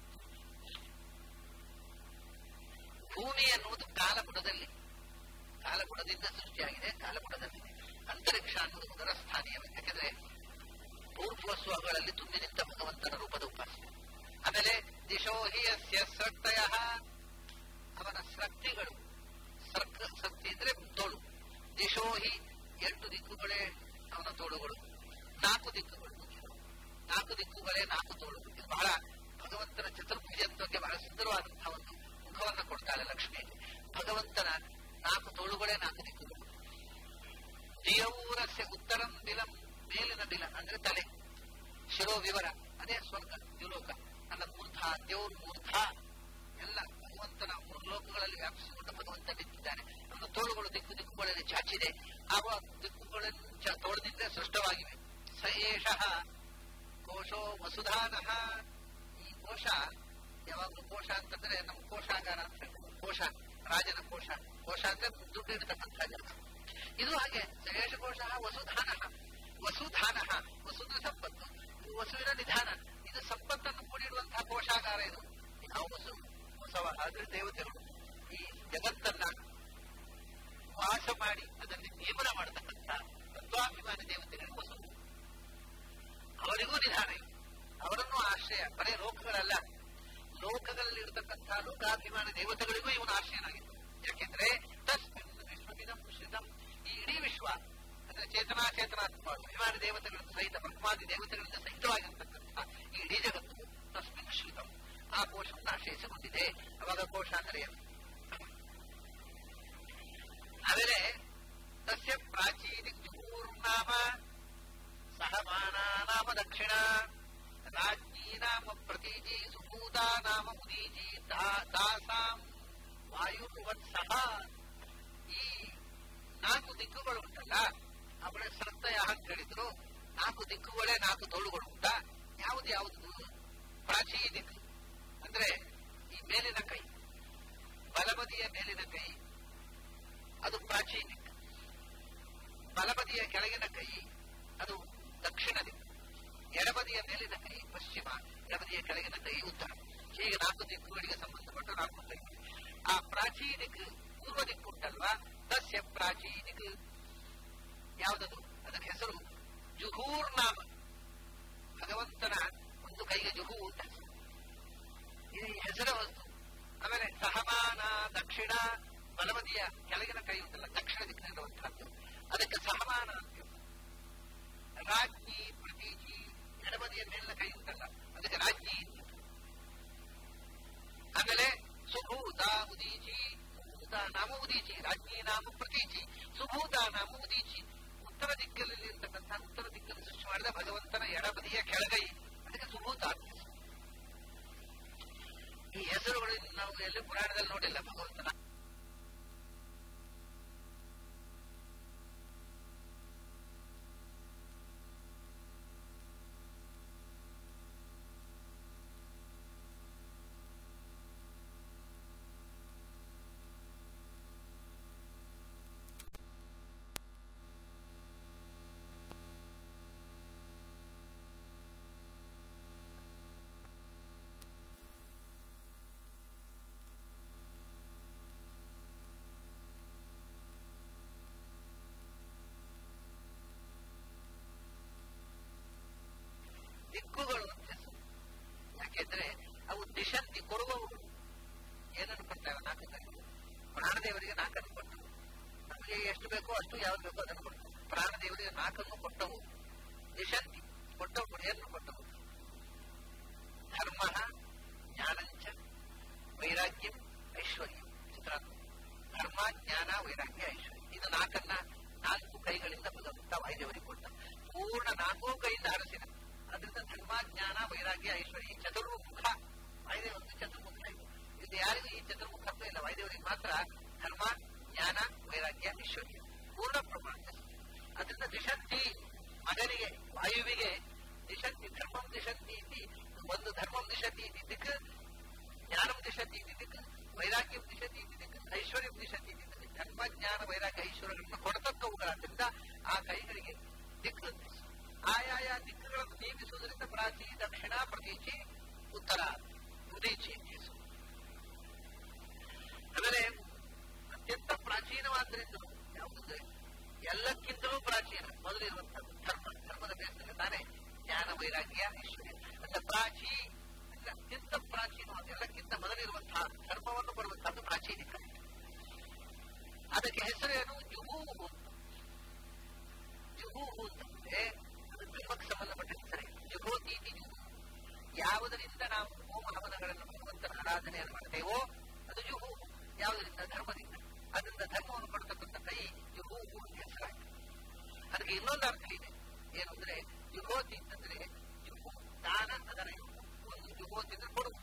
ಭೂಮಿ ಅನ್ನುವುದು ಕಾಲಬುಡದಲ್ಲಿ ಕಾಲಗುಣದಿಂದ ಸೃಷ್ಟಿಯಾಗಿದೆ ಕಾಲಗುಣದಲ್ಲಿದೆ ಅಂತರಿಕ್ಷ ಅನ್ನುವುದು ಉದರ ಸ್ಥಾನೀಯವೇ ಯಾಕಂದ್ರೆ ಪೂರ್ವ ಸ್ವಗಳಲ್ಲಿ ತುಂಬಿ ನಿಂತ ಭಗವಂತನ ರೂಪದ ಉಪಾಸನೆ ಆಮೇಲೆ ದಿಶೋ ಹಿ ಅಸ್ಯ ಸಕ್ತಯ ಅವನ ಶಕ್ತಿಗಳು ಸರ್ಕ ಶಕ್ತಿ ಅಂದ್ರೆ ತೋಳು ದಿಶೋ ಹಿ ಎಂಟು ದಿಕ್ಕುಗಳೇ ಅವನ ತೋಳುಗಳು ನಾಲ್ಕು ದಿಕ್ಕುಗಳು ನಾಲ್ಕು ದಿಕ್ಕುಗಳೇ ನಾಲ್ಕು ತೋಳುಗಳು ಇದು ಬಹಳ ಭಗವಂತನ ಚತುರ್ಭುಜತ್ವಕ್ಕೆ ಬಹಳ ಸುಂದರವಾದಂತಹ ಒಂದು ಮುಖವನ್ನು ಕೊಡ್ತಾಳೆ ಲಕ್ಷ್ಮಿಗೆ ಭಗವಂತನ ನಾಲ್ಕು ತೋಳುಗಳೇ ನಾಲ್ಕು ದಿಕ್ಕುಗಳು ದಿಯೌರಸ್ಯ ಉತ್ತರಂ ದಿಲಂ ಮೇಲಿನ ದಿಲ ಅಂದ್ರೆ ತಲೆ ಶಿರೋ ವಿವರ ಅದೇ ಸ್ವರ್ಗ ದ್ಯುಲೋಕ ನನ್ನ ಮೂರ್ಧ ದೇವ್ರ ಮೂರ್ಧ ಎಲ್ಲ ಭಗವಂತನ ಮೂರು ಲೋಕಗಳಲ್ಲಿ ವ್ಯಾಪಿಸಿಕೊಂಡ ಭಗವಂತ ನಿಂತಿದ್ದಾನೆ ನನ್ನ ತೋಳುಗಳು ದಿಕ್ಕು ದಿಕ್ಕುಗಳಲ್ಲಿ ಚಾಚಿದೆ ಆವ ದಿಕ್ಕುಗಳನ್ನು ಚ- ತೋಳದಿಂದ ಸೃಷ್ಟವಾಗಿವೆ ಸ ಏಷ ಕೋಶೋ ವಸುಧಾನಃ ಈ ಕೋಶ ಯಾವಾಗಲೂ ಕೋಶ ಅಂತಂದ್ರೆ ನಮ್ಮ ಕೋಶಾಗಾರ ಅಂತ ಹೇಳ್ತೀವಿ ಕೋಶ ರಾಜನ ಕೋಶ ಕೋಶ ಅಂದ್ರೆ ದುಡ್ಡು ಇಡತಕ್ಕಂಥ ಜಾಗ ಇದು ಹಾಗೆ ಸಯೇಶ ಕೋಶ ವಸುಧಾನ ವಸುಧಾನ ವಸುಂದ್ರ ಸಂಪತ್ತು ಇದು ವಸುವಿನ ನಿಧಾನ ಇದು ಸಂಪತ್ತನ್ನು ಕೂಡಿಡುವಂತಹ ಕೋಶಾಗಾರ ಇದು ಯಾವ ವಸು ಹೊಸವ ಆದ್ರೆ ದೇವತೆಗಳು ಈ ಜಗತ್ತನ್ನ ವಾಸ ಮಾಡಿ ಅದನ್ನು ನಿಯಮನ ಮಾಡತಕ್ಕಂಥ ತತ್ವಾಭಿಮಾನಿ ದೇವತೆಗಳು ವಸು ಅವರಿಗೂ ನಿಧಾನ ಇದೆ ಅವರನ್ನು ಆಶ್ರಯ ಬರೇ ಲೋಕಗಳಲ್ಲ ಲೋಕಗಳಲ್ಲಿ ಇರತಕ್ಕಂಥ ಲೋಕಾಭಿಮಾನ ದೇವತೆಗಳಿಗೂ ಇವನು ಆಶ್ರಯನಾಗಿತ್ತು ಯಾಕೆಂದ್ರೆ ತಸ್ಮಿನ್ ವಿಶ್ವವಿದಂ ಶ್ರಿತಂ ಈ ಇಡೀ ವಿಶ್ವ ಅಂದ್ರೆ ಚೇತನಾಚೇತನಾತ್ಮ ಅಭಿಮಾನಿ ದೇವತೆಗಳಿಂದ ಸಹಿತ ಬ್ರಹ್ಮಾದಿ ದೇವತೆಗಳಿಂದ ಸಹಿತವಾಗಿರ್ತಕ್ಕಂಥ ಈ ಇಡೀ ಜಗತ್ತು ದಕ್ಷಿಣ ರಾಜ್ಞೀ ನಾಮ ಪ್ರತೀಜಿ ಸುಭೂತಾ ನಾಮ ಉದೀಜಿ ದಾ- ದಾಸಾಂ ವಾಯುರ್ವತ್ಸಹ ಈ ನಾಲ್ಕು ದಿಕ್ಕುಗಳು ಉಂಟಲ್ಲ ಅವಳ ಶ್ರದ್ಧೆಯ ಅಂತ ಹೇಳಿದ್ರು ನಾಲ್ಕು ದಿಕ್ಕುಗಳೇ ನಾಲ್ಕು ತೋಳುಗಳು ಉಂಟ ಯಾವುದು ಯಾವುದು ಪ್ರಾಚೀ ದಿಕ್ಕು ಅಂದ್ರೆ ಈ ಮೇಲಿನ ಕೈ ಬಲಬದಿಯ ಮೇಲಿನ ಕೈ ಅದು ಪ್ರಾಚೀ ದಿಕ್ಕು ಬಲಬದಿಯ ಕೆಳಗಿನ ಕೈ ಅದು ದಕ್ಷಿಣ ದಿಕ್ಕು ಎಡಬದಿಯ ಮೇಲಿನ ಕೈ ಪಶ್ಚಿಮ ಎಡಬದಿಯ ಕೆಳಗಿನ ಕೈ ಉತ್ತರ ಹೀಗೆ ನಾಲ್ಕು ದಿಕ್ಕುಗಳಿಗೆ ಸಂಬಂಧಪಟ್ಟ ನಾಲ್ಕು ಕೈ ಆ ಪ್ರಾಚೀ ದಿಕ್ಕು ಪೂರ್ವ ದಿಕ್ಕು ಉಂಟಲ್ವಾ ತಸ್ಯ ಪ್ರಾಚೀ ದಿಕ್ಕು ಯಾವುದದು ಅದಕ್ಕೆ ಹೆಸರು ಜುಹೂರ್ ನಾಮ ಭಗವಂತನ ಒಂದು ಕೈಗೆ ಜುಹು ಉಂಟ ಈ ಹೆಸರ ವಸ್ತು ಆಮೇಲೆ ಸಹಮಾನ ದಕ್ಷಿಣ ಬಲಬದಿಯ ಕೆಳಗಿನ ಕೈ ಉಂಟಲ್ಲ ದಕ್ಷಿಣ ದಿಕ್ಕಿನಲ್ಲಿರುವಂತಹದ್ದು ಅದಕ್ಕೆ ಸಹಮಾನ ಅಂತ ಹೇಳ್ತಾರೆ. ರಾಜ್ಞಿ ಪ್ರತೀಜಿ ಎಡಬದಿಯ ಮೇಲಿನ ಕೈ ಉಂಟಲ್ಲ ಅದಕ್ಕೆ ರಾಜ್ಞಿ ಅಂತ ಹೇಳ್ತಾರೆ. ಆಮೇಲೆ ಸುಭೂತ ಉದೀಚಿ ಸುಭೂತ ನಾಮ ಉದೀಚಿ ರಾಜ್ಞಿ ನಾಮ ಪ್ರತೀಚಿ ಸುಭೂತ ನಾಮ ಉದೀಚಿ ಉತ್ತರ ದಿಕ್ಕಲ್ಲಿ ಇರ್ತಕ್ಕಂಥ ಉತ್ತರ ದಿಕ್ಕಲ್ಲಿ ಸೃಷ್ಟಿ ಮಾಡಿದ ಭಗವಂತನ ಎಡಬದಿಯ ಕೆಳಗೈ ಅದಕ್ಕೆ ಸುಭೂತ ಅಂತ ಹೆಸರು. ಈ ಹೆಸರುಗಳು ನಾವು ಎಲ್ಲಿ ಪುರಾಣದಲ್ಲಿ ನೋಡಿಲ್ಲ ಭಗವಂತನ ದಿಕ್ಕುಗಳು ಅಂತ ಹೆಸರು ಯಾಕೆಂದ್ರೆ ಅವು ದಿಶಂತಿ ಕೊಡುವವು ಏನನ್ನು ಕೊಡ್ತೇವೆ ನಾಲ್ಕು ಕೈ ಪ್ರಾಣದೇವರಿಗೆ ನಾಲ್ಕನ್ನು ಕೊಟ್ಟವು ನಮಗೆ ಎಷ್ಟು ಬೇಕೋ ಅಷ್ಟು ಯಾವ್ದು ಬೇಕೋ ಅದನ್ನು ಕೊಟ್ಟವು ಪ್ರಾಣದೇವರಿಗೆ ನಾಲ್ಕನ್ನು ಕೊಟ್ಟವು ದಿಶಂತಿ ಕೊಟ್ಟವು ಏನು ಕೊಟ್ಟವು ಧರ್ಮ ಜ್ಞಾನಂಚ ವೈರಾಗ್ಯಂ ಐಶ್ವರ್ಯ ಚಿತ್ರಾತ್ಮ ಧರ್ಮ ಜ್ಞಾನ ವೈರಾಗ್ಯ ಐಶ್ವರ್ಯ ಇದು ನಾಲ್ಕನ್ನ ನಾಲ್ಕು ಕೈಗಳಿಂದ ಭಗವಂತ ವಾಯುದೇವರಿಗೆ ಕೊಟ್ಟ ಪೂರ್ಣ ನಾಲ್ಕು ಕೈಯಿಂದ ಹರಸಿದ ಅದರಿಂದ ಧರ್ಮ ಜ್ಞಾನ ವೈರಾಗ್ಯ ಐಶ್ವರ್ಯ ಈ ಚತುರ್ಮುಖ ವಾಯುದೇವ ಒಂದು ಚತುರ್ಮುಖ ಇದು ಇದು ಯಾರಿಗೂ ಈ ಚತುರ್ಮುಖತ್ವ ಇಲ್ಲ ವಾಯುದೇವರಿಗೆ ಮಾತ್ರ ಧರ್ಮ ಜ್ಞಾನ ವೈರಾಗ್ಯ ಐಶ್ವರ್ಯ ಪೂರ್ಣ ಪ್ರಮಾಣ ಅದರಿಂದ ದಿಶಂತಿ ಮಗನಿಗೆ ವಾಯುವಿಗೆ ದಿಶಂತಿ ಧರ್ಮಂ ದಿಶಂತಿ ಇತಿ ಒಂದು ಧರ್ಮಂ ದಿಶತಿ ಇತಿ ದಿಕ್ ಜ್ಞಾನಂ ದಿಶತಿ ಇತಿ ದಿಕ್ ವೈರಾಗ್ಯಂ ದಿಶತಿ ಇತಿ ದಿಕ್ ಐಶ್ವರ್ಯಂ ದಿಶತಿ ಇತಿ ದಿಕ್ ಧರ್ಮ ಜ್ಞಾನ ವೈರಾಗ್ಯ ಐಶ್ವರ್ಯಗಳನ್ನು ಕೊಡತಕ್ಕವುಗಳಾದ್ರಿಂದ ಆ ಕೈಗಳಿಗೆ ದಿಕ್ಕು ಅಂತ ಹೆಸರು. ಆಯಾಯ ದಿಕ್ಕುಗಳನ್ನು ನೇಮಿಸುವುದರಿಂದ ಪ್ರಾಚಿ ದಕ್ಷಿಣ ಪ್ರತೀಚಿ ಉತ್ತರ ಉದೀಚಿ ಅಂತ ಹೆಸರು. ಆಮೇಲೆ ಅತ್ಯಂತ ಪ್ರಾಚೀನವಾದ್ರಿಂದ ಯಾವುದಂದ್ರೆ ಎಲ್ಲಕ್ಕಿಂತಲೂ ಪ್ರಾಚೀನ ಮೊದಲಿರುವಂತದ್ದು ಧರ್ಮ ಧರ್ಮದ ಬೇಸದಲ್ಲಿ ತಾನೇ ಜ್ಞಾನ ವೈರಾಗ್ಯ ಐಶ್ವರ್ಯ ಅಂತ ಪ್ರಾಚೀ ಅಂದ್ರೆ ಅತ್ಯಂತ ಪ್ರಾಚೀನವಾದ ಎಲ್ಲಕ್ಕಿಂತ ಮೊದಲಿರುವಂತಹ ಧರ್ಮವನ್ನು ಬರುವಂತಹದ್ದು ಪ್ರಾಚೀನಿಕ ಅದಕ್ಕೆ ಹೆಸರೇನು ಜುಹೂಹು ಅಂತ ಜುಹೂಹು ಅಂತಂದ್ರೆ ಅದು ಧರ್ಮಕ್ಕೆ ಸಂಬಂಧಪಟ್ಟ ಹೆಸರೇ ಜುಹೋತೀತಿ ಜುಹು ಯಾವುದರಿಂದ ನಾವು ಹೋಮ ಹವನಗಳನ್ನು ಭಗವಂತನ ಆರಾಧನೆಯನ್ನು ಮಾಡ್ತೇವೋ ಅದು ಜುಹು ಯಾವುದರಿಂದ ಧರ್ಮದಿಂದ ಅದರಿಂದ ಧರ್ಮವನ್ನು ಕೊಡತಕ್ಕಂಥ ಕೈ ಜುಹೂಹು ಅಂತ ಹೆಸರಾಗಿದೆ ಅದಕ್ಕೆ ಇನ್ನೊಂದು ಅರ್ಥ ಇದೆ ಏನು ಅಂದ್ರೆ ಜುಹೋತಿ ಅಂತಂದ್ರೆ ಜುಹು ದಾನ ಅದರ ಯುಗು. ಒಂದು ಜುಹೋತಿ ಅಂದ್ರೆ ಕೊಡು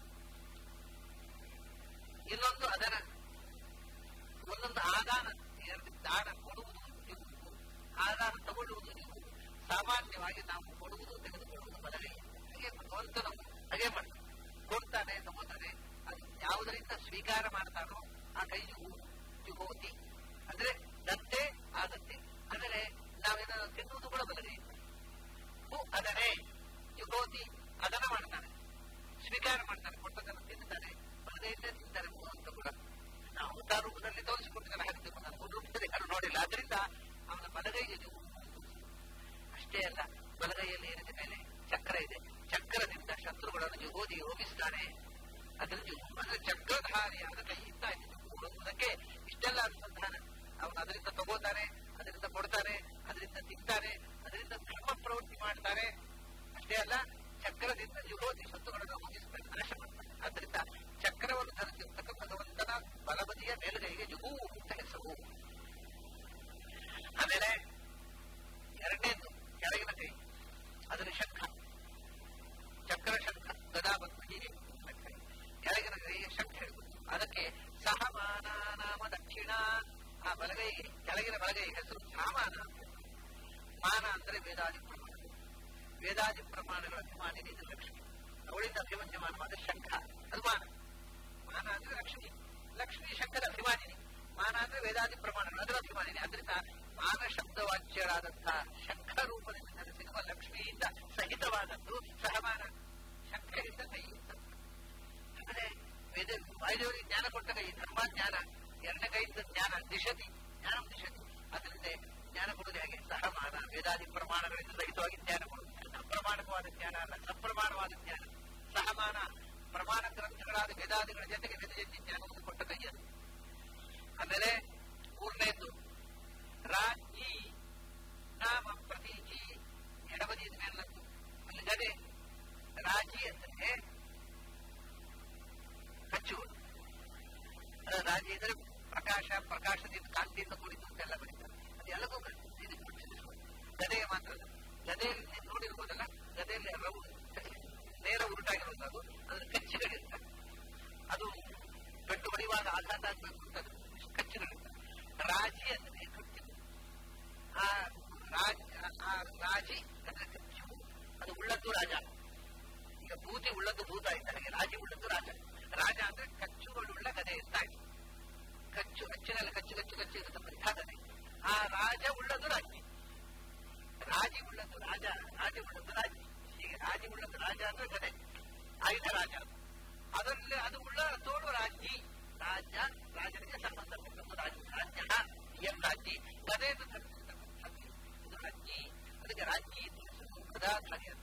ಇನ್ನೊಂದು ಅದರ ಒಂದೊಂದು ಆದಾನ ಎರಡು ದಾನ ಕೊಡುವುದು ಜುಹು ಆದಾನ ತಗೊಳ್ಳುವುದು ಜುಹು ಸಾಮಾನ್ಯವಾಗಿ ನಾವು ಕೊಡುವುದು ತೆಗೆದುಕೊಳ್ಳುವುದು ಬದಲೇ ಹಾಗೆ ಭಗವಂತನು ಹಾಗೆ ಮಾಡ್ತಾನೆ ಕೊಡ್ತಾನೆ ತಗೋತಾನೆ ಅದು ಯಾವುದರಿಂದ ಸ್ವೀಕಾರ ಮಾಡ್ತಾನೋ ಆ ಕೈ ಜುಹು ಜುಹೋತಿ ಅಂದ್ರೆ ದತ್ತೆ ಆದತ್ತೆ ಆದರೆ ನಾವೇನಾದ್ರು ತಿನ್ನುವುದು ಕೂಡ ಬದಲೇ ಹೂ ಅದನ್ನೇ ಜುಹೋತಿ ಅದನ್ನ ಮಾಡ್ತಾನೆ ಸ್ವೀಕಾರ ಮಾಡ್ತಾನೆ ಕೊಟ್ಟದನ್ನು ತಿಂತಾನೆ ಬಲಗೈಯಿಂದ ತಿಂತಾನೆ ಭಗವಂತ ಕೂಡ ನಾವು ಅವತಾರ ರೂಪದಲ್ಲಿ ತೋರಿಸಿಕೊಟ್ಟಿದ್ದಾನೆ ಹಾಗೆ ತಿನ್ನುತ್ತಾನೆ ಒಂದು ರೂಪದಲ್ಲಿ ಯಾರು ನೋಡಿಲ್ಲ ಅದರಿಂದ ಅವನ ಬಲಗೈಗೆ ಜುಹು ಅಷ್ಟೇ ಅಲ್ಲ ಬಲಗೈಯಲ್ಲಿ ಏನಿದೆ ಮೇಲೆ ಚಕ್ರ ಇದೆ ಚಕ್ರದಿಂದ ಶತ್ರುಗಳನ್ನು ಜುಗೋದಿ ಹೋಗಿಸ್ತಾನೆ ಅದರ ಜುಗು ಅಂದ್ರೆ ಚಕ್ರಧಾರಿಯಾದ ಕೈಯಿಂದ ಓಡುವುದಕ್ಕೆ ಇಷ್ಟೆಲ್ಲ ಅನುಸಂಧಾನ ಅವನು ಅದರಿಂದ ತಗೋತಾನೆ ಅದರಿಂದ ಕೊಡ್ತಾನೆ ಅದರಿಂದ ತಿಂತಾನೆ ಅದರಿಂದ ಧರ್ಮ ಪ್ರವೃತ್ತಿ ಮಾಡ್ತಾನೆ ಅಷ್ಟೇ ಅಲ್ಲ ಚಕ್ರದಿಂದ ಜುಗೋದಿ ಶತ್ರುಗಳನ್ನು ಹೋಗಿಸ್ತಾನೆ ನಾಶ ಮಾಡ್ತಾನೆ ಅದರಿಂದ ಚಕ್ರವನ್ನು ಧರಿಸಿರ್ತಕ್ಕ ಭಗವಂತನ ಬಲಬದಿಯ ಮೇಲುಗೈಗೆ ಜುಗು ಅಂತ ಹೆಸರು ಆಮೇಲೆ ಎರಡನೇದು ಕೆಳಗಿನ ಕೈ ಅದರ ಶಂಖ ದಕ್ಷಿಣ ಆ ಬಲಗೈ ಕೆಳಗಿನ ಬಲಗೈ ಹೆಸರು ಸಾಮಾನ ಅಂತ ಮಾನ ಅಂದ್ರೆ ವೇದಾದಿ ಪ್ರಮಾಣ ವೇದಾದಿ ಪ್ರಮಾಣಗಳ ಅಭಿಮಾನಿನಿ ಇದು ಲಕ್ಷ್ಮಿ ಅವಳಿಂದ ಅಭಿಮನ್ಯಮಾನವಾದ ಶಂಖ ಅದು ಮಾನ ಮಾನ ಅಂದ್ರೆ ಲಕ್ಷ್ಮಿ ಲಕ್ಷ್ಮಿ ಶಂಖದ ಅಭಿಮಾನಿನಿ ಮಾನ ಅಂದ್ರೆ ವೇದಾದಿ ಪ್ರಮಾಣಗಳು ಅದರ ಅಭಿಮಾನಿನಿ ಅದರಿಂದ ಮಾನ ಶಬ್ದವಾಚ್ಯರಾದಂತಹ ಶಂಖ ರೂಪದಿಂದ ನೆಲೆಸಿರುವ ಲಕ್ಷ್ಮಿಯಿಂದ ಸಹಿತವಾದದ್ದು ಸಹಮಾನ ಶಂಖದಿಂದ ಕೈ ಅಂದರೆ ವೇದ ವಾಯುದೇವರಿಗೆ ಜ್ಞಾನ ಕೊಟ್ಟ ಕೈ ಧರ್ಮ ಜ್ಞಾನ ಎರಡನೇ ಕೈಯಿಂದ ಜ್ಞಾನ ದಿಶತಿ ಜ್ಞಾನ ದಿಶತಿ ಅದರಿಂದ ಜ್ಞಾನ ಕೊಡುವುದು ಹೇಗೆ ಸಹಮಾನ ವೇದಾದಿ ಪ್ರಮಾಣಗಳಿಂದ ಸಹಿತವಾಗಿ ಜ್ಞಾನ ಕೊಡುವುದು ಅಪ್ರಮಾಣಕವಾದ ಜ್ಞಾನ ಅಲ್ಲ ಸಪ್ರಮಾಣವಾದ ಜ್ಞಾನ ಸಹಮಾನ ಪ್ರಮಾಣ ಗ್ರಂಥಗಳಾದ ವೇದಾದಿಗಳ ಜೊತೆಗೆ ವೇದಜಂತಿ ಜ್ಞಾನವನ್ನು ಕೊಟ್ಟ ಕೈಯದು ಆಮೇಲೆ ಮೂರನೇದ್ದು ರಾಜ್ಞಿ ನಾಮ ಪ್ರತೀಚಿ ಎಡಬದಿ ಮೇಲದ್ದು ಅಲ್ಲಿ ಗದೆ ರಾಜಿ ಅಂದರೆ ಕಚ್ಚು ರಾಜಿ ಅಂದರೆ ಪ್ರಕಾಶ ಪ್ರಕಾಶದಿಂದ ಕಾಂತಿಯಿಂದ ಕೂಡಿದ್ದು ಅಂತೆಲ್ಲ ಬರೀತಾರೆ ಅದು ಎಲ್ಲಗೂ ಗದೆಗೆ ಮಾತ್ರ ಗದೆಯಲ್ಲಿ ನೀವು ನೋಡಿರ್ಬೋದಲ್ಲ ಗದೆಯಲ್ಲಿ ರವು ನೇರ ಉರುಟಾಗಿರೋದು ಅದು ಅದ್ರ ಕಚ್ಚುಗಳಿರ್ತವೆ ಅದು ಪೆಟ್ಟು ಹೊಡೆಯುವಾಗ ಆಘಾತ ಆಗಬೇಕು ಅಂತ ಅದು ಕಚ್ಚುಗಳಿರ್ತವೆ ರಾಜಿ ಅಂದ್ರೆ ಕಚ್ಚು ಆ ರಾಜ ಆ ರಾಜಿ ಅಂದ್ರೆ ಕಚ್ಚು ಅದು ಉಳ್ಳದ್ದು ರಾಜ ಈಗ ಭೂತಿ ಉಳ್ಳದ್ದು ಭೂತ ಇದ್ದ ಹಾಗೆ ರಾಜಿ ಉಳ್ಳದ್ದು ರಾಜ ರಾಜ ಅಂದ್ರೆ ಕಚ್ಚುಗಳುಳ್ಳ ಗದೆ ಇರ್ತಾನೆ ಕಚ್ಚು ಅಚ್ಚಿನಲ್ಲಿ ಕಚ್ಚು ಕಚ್ಚು ಕಚ್ಚು ಇರತಕ್ಕಂಥ ಗದೆ ಆ ರಾಜ ಉಳ್ಳದ್ದು ರಾಜ್ಯ ರಾಜಿ ಉಳ್ಳದ್ದು ರಾಜ ರಾಜ ಉಳ್ಳದ್ದು ರಾಜ್ಯ ಹೀಗೆ ರಾಜಿ ಉಳ್ಳದ್ದು ರಾಜ ಅಂದ್ರೆ ಗದೆ ಆಯುಧ ರಾಜ ಅದರಲ್ಲಿ ಅದು ಉಳ್ಳ ತೋಳು ರಾಜ್ಞಿ ರಾಜ್ಯ ರಾಜನಿಗೆ ಸಂಬಂಧಪಟ್ಟದ್ದು ರಾಜ್ಯ ರಾಜ್ಯ ಎಂ ರಾಜ್ಞಿ ಗದೆಯನ್ನು ಧರಿಸಿರ್ತಕ್ಕಂಥದ್ದು ಇದು ರಾಜ್ಞಿ ಅದಕ್ಕೆ ರಾಜ್ಞಿ ಪದಾಧಾರಿ ಅಂತ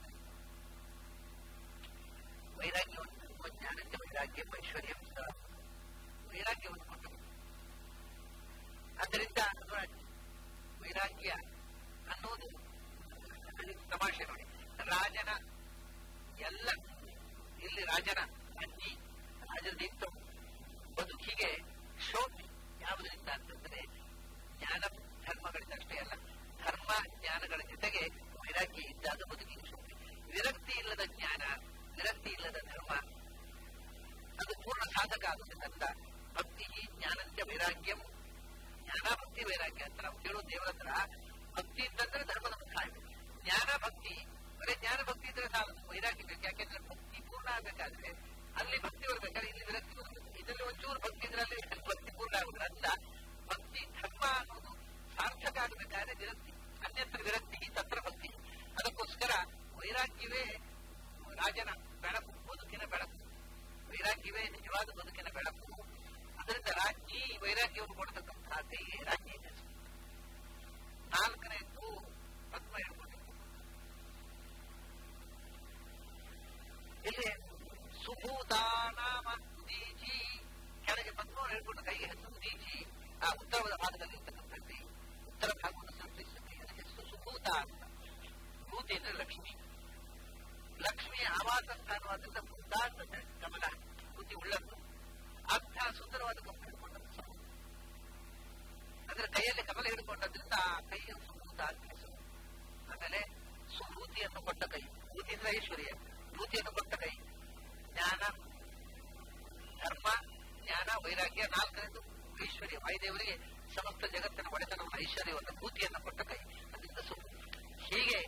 ವೈರಾಗ್ಯವನ್ನು ಜ್ಞಾನಕ್ಕೆ ವೈರಾಗ್ಯ ಐಶ್ವರ್ಯ ವೈರಾಗ್ಯವನ್ನು ಕೊಟ್ಟು ಆದ್ದರಿಂದ ವೈರಾಗ್ಯ ಅನ್ನೋದು ತಮಾಷೆ ನೋಡಿ ರಾಜನ ಎಲ್ಲ ಇಲ್ಲಿ ರಾಜನ ಅಜ್ಜಿ ರಾಜನ ನಿಂತು ಬದುಕಿಗೆ ಶೋಭೆ ಯಾವುದರಿಂದ ಅಂತಂದ್ರೆ ಜ್ಞಾನ ಧರ್ಮಗಳಿಂದ ಅಷ್ಟೇ ಅಲ್ಲ ಧರ್ಮ ಜ್ಞಾನಗಳ ಜೊತೆಗೆ ವೈರಾಗ್ಯ ಇದ್ದಾಗ ಬದುಕಿಗೆ ಶೋಭೆ ವಿರಕ್ತಿ ಇಲ್ಲದ ಜ್ಞಾನ ವಿರಕ್ತಿ ಇಲ್ಲದ ಧರ್ಮ ಅದು ಪೂರ್ಣ ಸಾಧಕ ಆಗುತ್ತಂತ ಭಕ್ತಿ ಜ್ಞಾನಂತ್ಯ ವೈರಾಗ್ಯಂ ಜ್ಞಾನ ಭಕ್ತಿ ವೈರಾಗ್ಯ ಅಂತ ನಾವು ಕೇಳೋ ದೇವರ ಹತ್ರ ಭಕ್ತಿ ಇತ್ತಂದ್ರೆ ಧರ್ಮದ ಮುಖಾಯ ಜ್ಞಾನ ಭಕ್ತಿ ಬರೀ ಜ್ಞಾನ ಭಕ್ತಿ ಇದ್ರೆ ಸಾಲದು ವೈರಾಗ್ಯ ಬೇಕು ಯಾಕೆಂದ್ರೆ ಭಕ್ತಿ ಪೂರ್ಣ ಆಗ್ಬೇಕಾದ್ರೆ ಅಲ್ಲಿ ಭಕ್ತಿ ಬರ್ಬೇಕಾದ್ರೆ ಇಲ್ಲಿ ವಿರಕ್ತಿ ಬರಬೇಕು ಇದರಲ್ಲಿ ಒಂಚೂರು ಭಕ್ತಿ ಇದ್ರೆ ಅಲ್ಲಿ ಭಕ್ತಿ ಪೂರ್ಣ ಆಗುದು ಅಂತ ಭಕ್ತಿ ಧರ್ಮ ಅನ್ನೋದು ಸಾರ್ಥಕ ಆಗಬೇಕಾದ್ರೆ ವಿರಕ್ತಿ ಅನ್ಯತ್ರ ವಿರಕ್ತಿ ತತ್ರ ಭಕ್ತಿ ಅದಕ್ಕೋಸ್ಕರ ವೈರಾಗ್ಯವೇ ರಾಜನ ಬೆಳಕು ಬದುಕಿನ ಬೆಳಕು ವೈರಾಗ್ಯವೇ ನಿಜವಾದ ಬದುಕಿನ ಬೆಳಕು ಅದರಿಂದ ರಾಜ್ಞಿ ವೈರಾಗ್ಯವನ್ನು ಕೊಡತಕ್ಕಂತಹ ಕೈ ರಾಜ್ಞಿ ನಾಲ್ಕನೆಯದ್ದು ಪದ್ಮ ಹೇಳ್ಕೊಂಡಿತ್ತು ಇಲ್ಲಿ ಸುಭೂತಾನಾಮ ಉದೀಚಿ ಕೆಳಗೆ ಪದ್ಮವನ್ನು ಹೇಳ್ಕೊಂಡು ಕೈಗೆ ಹೆಸರು ಉದೀಚಿ ಆ ಉತ್ತರದ ಭಾಗದಲ್ಲಿ ಇರ್ತಕ್ಕಂಥದ್ದು ಉತ್ತರ ಭಾಗವನ್ನು ಸಂತರಿಸುತ್ತೆ ಅದಕ್ಕೆ ಸುಭೂತ ಅಂತ ಭೂತಿ ಅಂದ್ರೆ ಲಕ್ಷ್ಮಿ ಲಕ್ಷ್ಮಿ ಆವಾಸ ಸ್ಥಾನವಾದ್ರಿಂದ ಬುದ್ಧ ಅಂತಂದ್ರೆ ಕಮಲ ಬುದ್ಧಿ ಉಳ್ಳದ್ದು ಅಂಥ ಸುಂದರವಾದ ಕಮಲ ಹಿಡ್ಕೊಂಡದ್ದು ಅಂದ್ರೆ ಕೈಯಲ್ಲಿ ಕಮಲ ಹಿಡ್ಕೊಂಡದ್ರಿಂದ ಆ ಕೈಯ ಸುಭೂತ ಅಂತ ಹೆಸರು ಆಮೇಲೆ ಸುಭೂತಿಯನ್ನು ಕೊಟ್ಟ ಕೈ ಭೂತಿ ಅಂದ್ರೆ ಐಶ್ವರ್ಯ ಭೂತಿಯನ್ನು ಕೊಟ್ಟ ಕೈ ಜ್ಞಾನ ಧರ್ಮ ಜ್ಞಾನ ವೈರಾಗ್ಯ ನಾಲ್ಕನೇದು ಐಶ್ವರ್ಯ ವಾಯುದೇವರಿಗೆ ಸಮಸ್ತ ಜಗತ್ತಿನ ಒಡೆತನವನ್ನು ಐಶ್ವರ್ಯವನ್ನು ಭೂತಿಯನ್ನು ಕೊಟ್ಟ ಕೈ ಅದರಿಂದ ಸು ಹೀಗೆ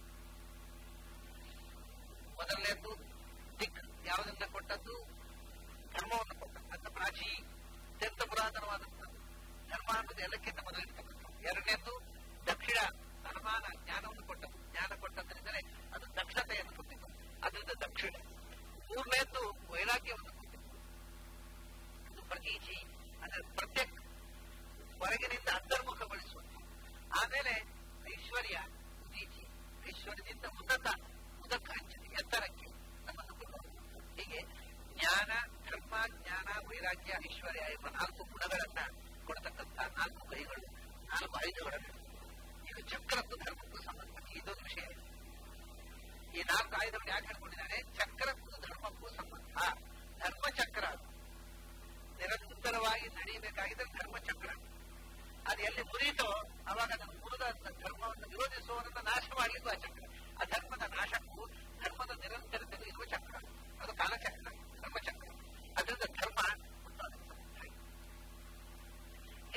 ಮೊದಲನೇದ್ದು ದಿಕ್ ಯಾವುದನ್ನ ಕೊಟ್ಟದ್ದು ಧರ್ಮವನ್ನು ಕೊಟ್ಟಂತ ಪ್ರಾಚೀ ಅತ್ಯಂತ ಪುರಾತನವಾದಂತಹ ಧರ್ಮ ಅನ್ನೋದು ಎಲ್ಲಕ್ಕಿಂತ ಮೊದಲಿರ್ತಕ್ಕಂಥ ಎರಡನೇದ್ದು ದಕ್ಷಿಣ ಸನ್ಮಾನ ಜ್ಞಾನವನ್ನು ಕೊಟ್ಟದ್ದು ಜ್ಞಾನ ಕೊಟ್ಟದ್ರಿಂದಲೇ ಅದು ದಕ್ಷತೆಯನ್ನು ಕೊಟ್ಟಿದ್ದು ಅದರಿಂದ ದಕ್ಷಿಣ ಮೂರನೇದ್ದು ವೈರಾಗ್ಯವನ್ನು ಕೊಟ್ಟಿದ್ದು ಅದು ಪ್ರತೀಚಿ ಅದರ ಪ್ರತ್ಯೇಕ ಹೊರಗಿನಿಂದ ಅಂತರ್ಮುಖಗೊಳಿಸುವುದು ಆಮೇಲೆ ಐಶ್ವರ್ಯ ಉದೀಚಿ ಐಶ್ವರ್ಯದಿಂದ ಉನ್ನತ ಉದಕ್ಕಾಂಚನೆ ಎತ್ತರಕ್ಕೆ ನಮ್ಮನ್ನು ಕೊಂಡೊಯ್ಯುವುದು. ಹೀಗೆ ಜ್ಞಾನ ಧರ್ಮ ಜ್ಞಾನ ವೈರಾಗ್ಯ ಐಶ್ವರ್ಯ ಎಂಬ ನಾಲ್ಕು ಗುಣಗಳನ್ನ ಕೊಡತಕ್ಕಂಥ ನಾಲ್ಕು ಕೈಗಳು ನಾಲ್ಕು ಆಯುಧಗಳನ್ನು ಈಗ ಚಕ್ರಕ್ಕೂ ಧರ್ಮಕ್ಕೂ ಸಂಬಂಧ ಇದೊಂದು ವಿಷಯ ಈ ನಾಲ್ಕು ಆಯುಧಗಳು ಯಾಕೆ ಹೇಳ್ಕೊಂಡಿದ್ದಾರೆ ಚಕ್ರಕ್ಕೂ ಧರ್ಮಕ್ಕೂ ಸಂಬಂಧ ಧರ್ಮಚಕ್ರ ನಿರಂತರವಾಗಿ ನಡೆಯಬೇಕಾಗಿದ್ರೆ ಧರ್ಮಚಕ್ರ ಅದು ಎಲ್ಲಿ ಮುರಿಯಿತೋ ಅವಾಗ ಅದನ್ನು ಮುರಿದ ಧರ್ಮವನ್ನು ವಿರೋಧಿಸುವವರನ್ನ ನಾಶ ಮಾಡಲಿಕ್ಕೂ ಆ ಚಕ್ರ ಆ ಧರ್ಮದ ನಾಶಕ್ಕೂ ಧರ್ಮದ ನಿರಂತರತೆಗೂ ಇರುವ ಚಕ್ರ ಅದು ಕಾಲಚಕ್ರ ಧರ್ಮಚಕ್ರ ಅದರಿಂದ ಧರ್ಮ ಮುಂತಾದ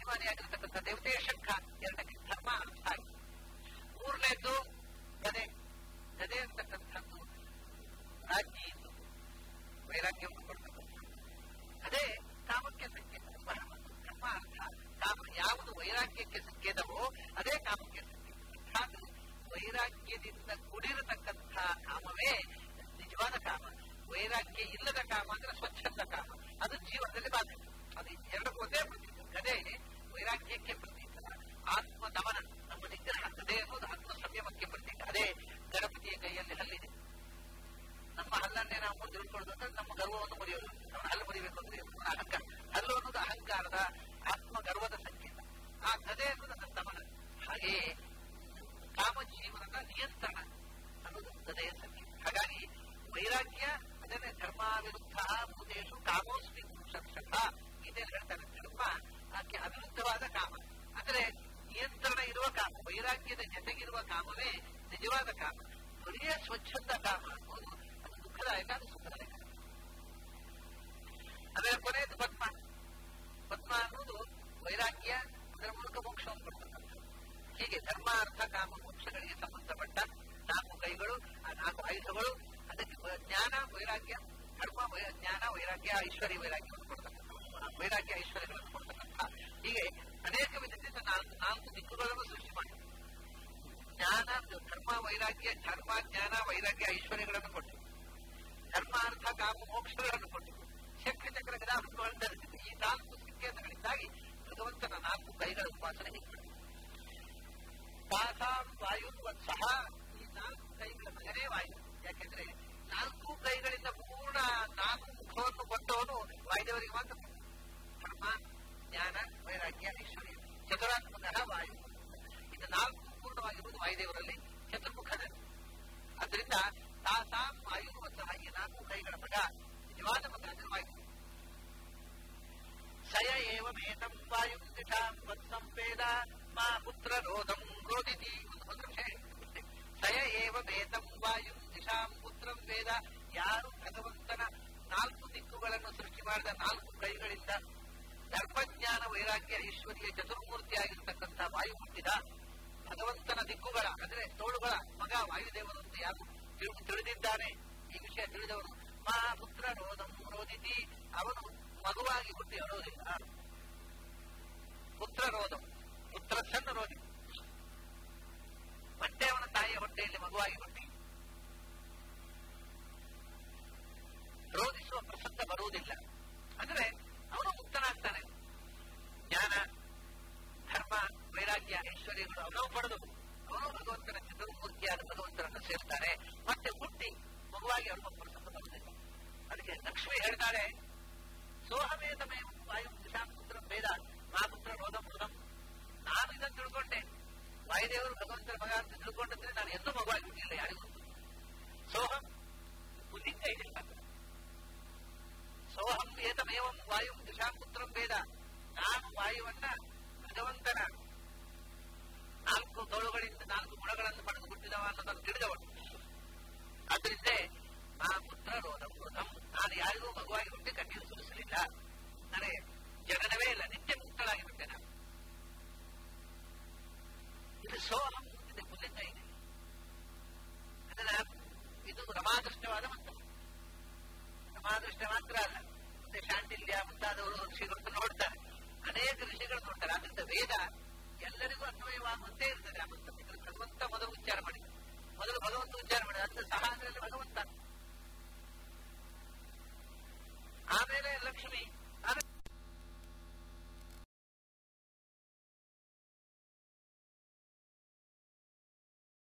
ಅಭಿಮಾನಿಯಾಗಿರ್ತಕ್ಕಂಥ ದೇವತೆಯ ಶಂಖ ಎರಡಕ್ಕೆ ಧರ್ಮ ಅರ್ಥ ಆಗಿ ಮೂರನೇದ್ದು ಗದೆ ಗದೆ ಅಂತಕ್ಕಂಥದ್ದು ರಾಜ್ಞಿ ಇದ್ದು ವೈರಾಗ್ಯವನ್ನು ಕೊಡ್ತಕ್ಕಂಥ ಅದೇ ಕಾಮಕ್ಕೆ ಸಂಕೇತ ಧರ್ಮ ಅರ್ಥ ಕಾಮ ಯಾವುದು ವೈರಾಗ್ಯಕ್ಕೆ ಸಂಕೇತವೋ ಅದೇ ಕಾಮಕ್ಕೆ ಸಂಕೇತ ಅರ್ಥಾತ್ ವೈರಾಗ್ಯದಿಂದ ಕೂಡಿರತಕ್ಕಂಥ ಕಾಮವೇ ನಿಜವಾದ ಕಾಮ ವೈರಾಗ್ಯ ಇಲ್ಲದ ಕಾಮ ಅಂದ್ರೆ ಸ್ವಚ್ಛಂದ ಕಾಮ ಅದು ಜೀವನದಲ್ಲಿ ಬಾಧಕ ಅದು ಎರಡಕ್ಕೂ ಒಂದೇ ಪ್ರತೀಕ ಗದೆ ವೈರಾಗ್ಯಕ್ಕೆ ಪ್ರತೀಕ ಆತ್ಮ ದಮನ ನಮ್ಮ ನಿಗ್ರಹ ಗದೆ ಅನ್ನೋದು ಆತ್ಮ ಸಂಯಮಕ್ಕೆ ಪ್ರತೀಕ ಅದೇ ಗಣಪತಿಯ ಕೈಯಲ್ಲಿ ಹಲ್ಲಿದೆ ನಮ್ಮ ಹಲ್ಲನ್ನೇ ನಾವು ಮುಂದೆ ಇಟ್ಕೊಳ್ಳೋದು ಅಂದ್ರೆ ನಮ್ಮ ಗರ್ವವನ್ನು ಮುರಿಯೋದು ನಮ್ಮ ಹಲ್ಲು ಮುರಿಬೇಕು ಅಂದ್ರೆ ಅಹಂಕಾರ ಹಲ್ಲು ಅನ್ನೋದು ಅಹಂಕಾರದ ಆತ್ಮ ಗರ್ವದ ಸಂಕೇತ ಆ ಗದೆ ಅನ್ನೋದು ನನ್ನ ದಮನ ಹಾಗೆಯೇ ಕಾಮ ಜೀವನದ ನಿಯಂತ್ರಣ ಅನ್ನೋದು ಗದೆಯ ಸಂಕೇತ ಹಾಗಾಗಿ ವೈರಾಗ್ಯ ಅದನ್ನೇ ಧರ್ಮ ವಿರುದ್ಧ ಭೂತೇಶು ಕಾಮೋಸ್ಮಿ ಪುರುಷಕ್ಷಕ ಗೀತೆಯಲ್ಲಿ ಹೇಳ್ತಾರೆ ಧರ್ಮ ಆಕೆ ಅವಿರುದ್ಧವಾದ ಕಾಮ ಅಂದ್ರೆ ನಿಯಂತ್ರಣ ಇರುವ ಕಾಮ ವೈರಾಗ್ಯದ ಜೊತೆಗಿರುವ ಕಾಮವೇ ನಿಜವಾದ ಕಾಮ ಬರಿಯ ಸ್ವಚ್ಛಂದ ಕಾಮ ಅನ್ನೋದು ಅದು ದುಃಖದಾಯಕ ಅದು ಸುಖದಾಯಕ ಅದರ ಕೊನೆಯದು ಪದ್ಮ ಪದ್ಮ ಅನ್ನೋದು ವೈರಾಗ್ಯ ಅದರ ಮೂಲಕ ಮೋಕ್ಷವನ್ನು ಕೊಡ್ತಕ್ಕಂಥ ಹೀಗೆ ಧರ್ಮ ಅರ್ಥ ಕಾಮ ಮೋಕ್ಷಗಳಿಗೆ ಸಂಬಂಧಪಟ್ಟ ನಾಲ್ಕು ಕೈಗಳು ಆ ನಾಲ್ಕು ಆಯುಧಗಳು ಅದಕ್ಕೆ ಜ್ಞಾನ ವೈರಾಗ್ಯ ಧರ್ಮ ಜ್ಞಾನ ವೈರಾಗ್ಯ ಐಶ್ವರ್ಯ ವೈರಾಗ್ಯವನ್ನು ಕೊಡ್ತಕ್ಕಂಥ ವೈರಾಗ್ಯ ಐಶ್ವರ್ಯಗಳನ್ನು ಕೊಡ್ತಕ್ಕಂಥ ಹೀಗೆ ಅನೇಕ ವಿಧದಿಂದ ನಾಲ್ಕು ನಾಲ್ಕು ದಿಕ್ಕುಗಳನ್ನು ಸೃಷ್ಟಿ ಮಾಡಿ ಜ್ಞಾನ ಧರ್ಮ ವೈರಾಗ್ಯ ಧರ್ಮ ಜ್ಞಾನ ವೈರಾಗ್ಯ ಐಶ್ವರ್ಯಗಳನ್ನು ಕೊಟ್ಟು ಧರ್ಮ ಅರ್ಥ ಕಾಮ ಮೋಕ್ಷಗಳನ್ನು ಕೊಟ್ಟು ಶಂಖ ಚಕ್ರ ಗದಾಹುಗಳನ್ನು ಧರಿಸಿದೆ ಈ ನಾಲ್ಕು ಸಂಕೇತಗಳಿಂದಾಗಿ ಭಗವಂತನ ನಾಲ್ಕು ಕೈಗಳ ಉಪಾಸನೆ ಹಿಡಿದರು ತಾಸಾಂ ವಾಯುವತ್ಸಹ ಈ ನಾಲ್ಕು ಕೈಗಳ ಮಗನೇ ವಾಯು ಯಾಕೆಂದ್ರೆ ನಾಲ್ಕು ಕೈಗಳಿಂದ ಪೂರ್ಣ ನಾಲ್ಕು ಮುಖವನ್ನು ಕೊಟ್ಟವನು ವಾಯುದೇವರಿಗೆ ಮಾತ್ರ ಧರ್ಮ ಜ್ಞಾನ ವೈರಾಗ್ಯ ಐಶ್ವರ್ಯ ಚತುರಾತ್ಮಕ ವಾಯು ಇದು ನಾಲ್ಕು ಪೂರ್ಣವಾಗಿರುವುದು ವಾಯುದೇವರಲ್ಲಿ ಚತುರ್ಮುಖದಲ್ಲಿ ಅದರಿಂದ ತಾಸಾಂ ವಾಯುವತ್ಸಹ ಈ ನಾಲ್ಕು ಕೈಗಳ ಮಗ ನಿಜವಾದ ಮಗ ಅಂದ್ರೆ ವಾಯು ಸಯ ಏವಮೇತಂ ವಾಯುಂ ದಿಶಾಂ ವತ್ಸಂವೇದ ಮಾ ಪುತ್ರ ರೋಧಂ ರೋದಿತಿ ಒಂದು ಒಂದು ನಿಮಿಷ ಹೇಳ್ಬಿಟ್ಟೆ. ಸಯ ಏವಮೇತಂ ವಾಯುಂ ದಿಶಾಂ ಪುತ್ರಂ ವೇದ ಯಾರು ಭಗವಂತನ ನಾಲ್ಕು ದಿಕ್ಕುಗಳನ್ನು ಸೃಷ್ಟಿ ಮಾಡಿದ ನಾಲ್ಕು ಕೈಗಳಿಂದ ಧರ್ಮಜ್ಞಾನ ವೈರಾಗ್ಯ ಐಶ್ವರ್ಯ ಚತುರ್ಮೂರ್ತಿಯಾಗಿರ್ತಕ್ಕಂಥ ವಾಯು ಹುಟ್ಟಿದ ಭಗವಂತನ ದಿಕ್ಕುಗಳ ಅಂದ್ರೆ ತೋಳುಗಳ ಮಗ ವಾಯುದೇವರು ಅಂತ ಯಾರು ತಿಳಿದು ತಿಳಿದಿದ್ದಾನೆ ಈ ವಿಷಯ ತಿಳಿದವನು ಮಾ ಪುತ್ರ ರೋಧಂ ರೋದಿತಿ ಅವನು ಮಗುವಾಗಿ ಹುಟ್ಟಿ ಅಳೋದಿಲ್ಲ ಪುತ್ರ ರೋಧಂ ಪುತ್ರ ಸಣ್ಣ ರೋಧಿ ಮತ್ತೆ ಅವನ ತಾಯಿಯ ಹೊಟ್ಟೆಯಲ್ಲಿ ಮಗುವಾಗಿ ಹುಟ್ಟಿ ರೋಧಿಸುವ ಪ್ರಸಂಗ ಬರುವುದಿಲ್ಲ ಅಂದ್ರೆ ಅವನು ಮುಕ್ತನಾಗ್ತಾನೆ ಜ್ಞಾನ ಧರ್ಮ ವೈರಾಗ್ಯ ಐಶ್ವರ್ಯಗಳು ಅವನು ಪಡೆದು ಅವನು ಭಗವಂತನ ಚತುರ್ಮೂರ್ತಿಯಾದ ಭಗವಂತನನ್ನು ಸೇರ್ತಾನೆ ಮತ್ತೆ ಹುಟ್ಟಿ ಮಗುವಾಗಿ ಅವನ ಪ್ರಸಂಗ ಬರುವುದಿಲ್ಲ ಅದಕ್ಕೆ ಲಕ್ಷ್ಮಿ ಹೇಳ್ತಾಳೆ ಸೋಹಮೇತಮೇ ವಾಯು ದಿಶಾಪುತ್ರ ಭೇದ ಮಾ ಪುತ್ರ ರೋಧ ಮೃದಂ ನಾನು ಇದನ್ನು ತಿಳ್ಕೊಂಡೆ ವಾಯುದೇವರು ಭಗವಂತನ ಮಗ ಅಂತ ತಿಳ್ಕೊಂಡ್ರೆ ನಾನು ಎಂದೂ ಮಗುವಾಗಿ ಹುಟ್ಟಿಲ್ಲ ಯಾರಿಗೂ ಸೋಹಂ ಪುಲ್ಲಿಂಗ ಇದಿಲ್ಲ ಸೋಹಂ ಏತಮೇವಂ ವಾಯು ದಿಶಾಪುತ್ರಂ ಭೇದ ನಾನು ವಾಯುವನ್ನ ಭಗವಂತನ ನಾಲ್ಕು ತೋಳುಗಳಿಂದ ನಾಲ್ಕು ಗುಣಗಳನ್ನು ಪಡೆದು ಹುಟ್ಟಿದವ ಅನ್ನೋದನ್ನು ತಿಳಿದವನು ಆದ್ರಿಂದ ಆ ಪುತ್ರ ರೋಧ ಮೃತಂ ನಾನು ಯಾರಿಗೂ ಮಗುವಾಗಿ ಹುಟ್ಟಿ ಕಣ್ಣೀರು ಸುರಿಸಲಿಲ್ಲ ನನಗೆ ಜನನವೇ ಇಲ್ಲ ನಿತ್ಯ ಮುಕ್ತಳಾಗಿ ಬಿಟ್ಟೆ ನಾನು ಇದು ಸೋಹಂ ಇದೆ ಪುಲ್ಲಿಂಗ ಇದೆ ಅದರ ಇದು ರಮಾದೃಷ್ಟವಾದ ಮಂತ್ರ ರಮಾದೃಷ್ಟ ಮಾತ್ರ ಅಲ್ಲ ಮತ್ತೆ ಶಾಂಡಿಲ್ಯ ಮುಂತಾದವರು ಋಷಿಗಳು ನೋಡ್ತಾರೆ ಅನೇಕ ಋಷಿಗಳು ನೋಡ್ತಾರೆ ಆದ್ರಿಂದ ವೇದ ಎಲ್ಲರಿಗೂ ಅನ್ವಯವಾಗುವಂತೆ ಇರ್ತದೆ ಆ ಮಂತ್ರ ಭಗವಂತ ಮೊದಲು ಉಚ್ಚಾರ ಮಾಡಿ ಮೊದಲು ಭಗವಂತ ಉಚ್ಚಾರ ಮಾಡಿ ಅಂತ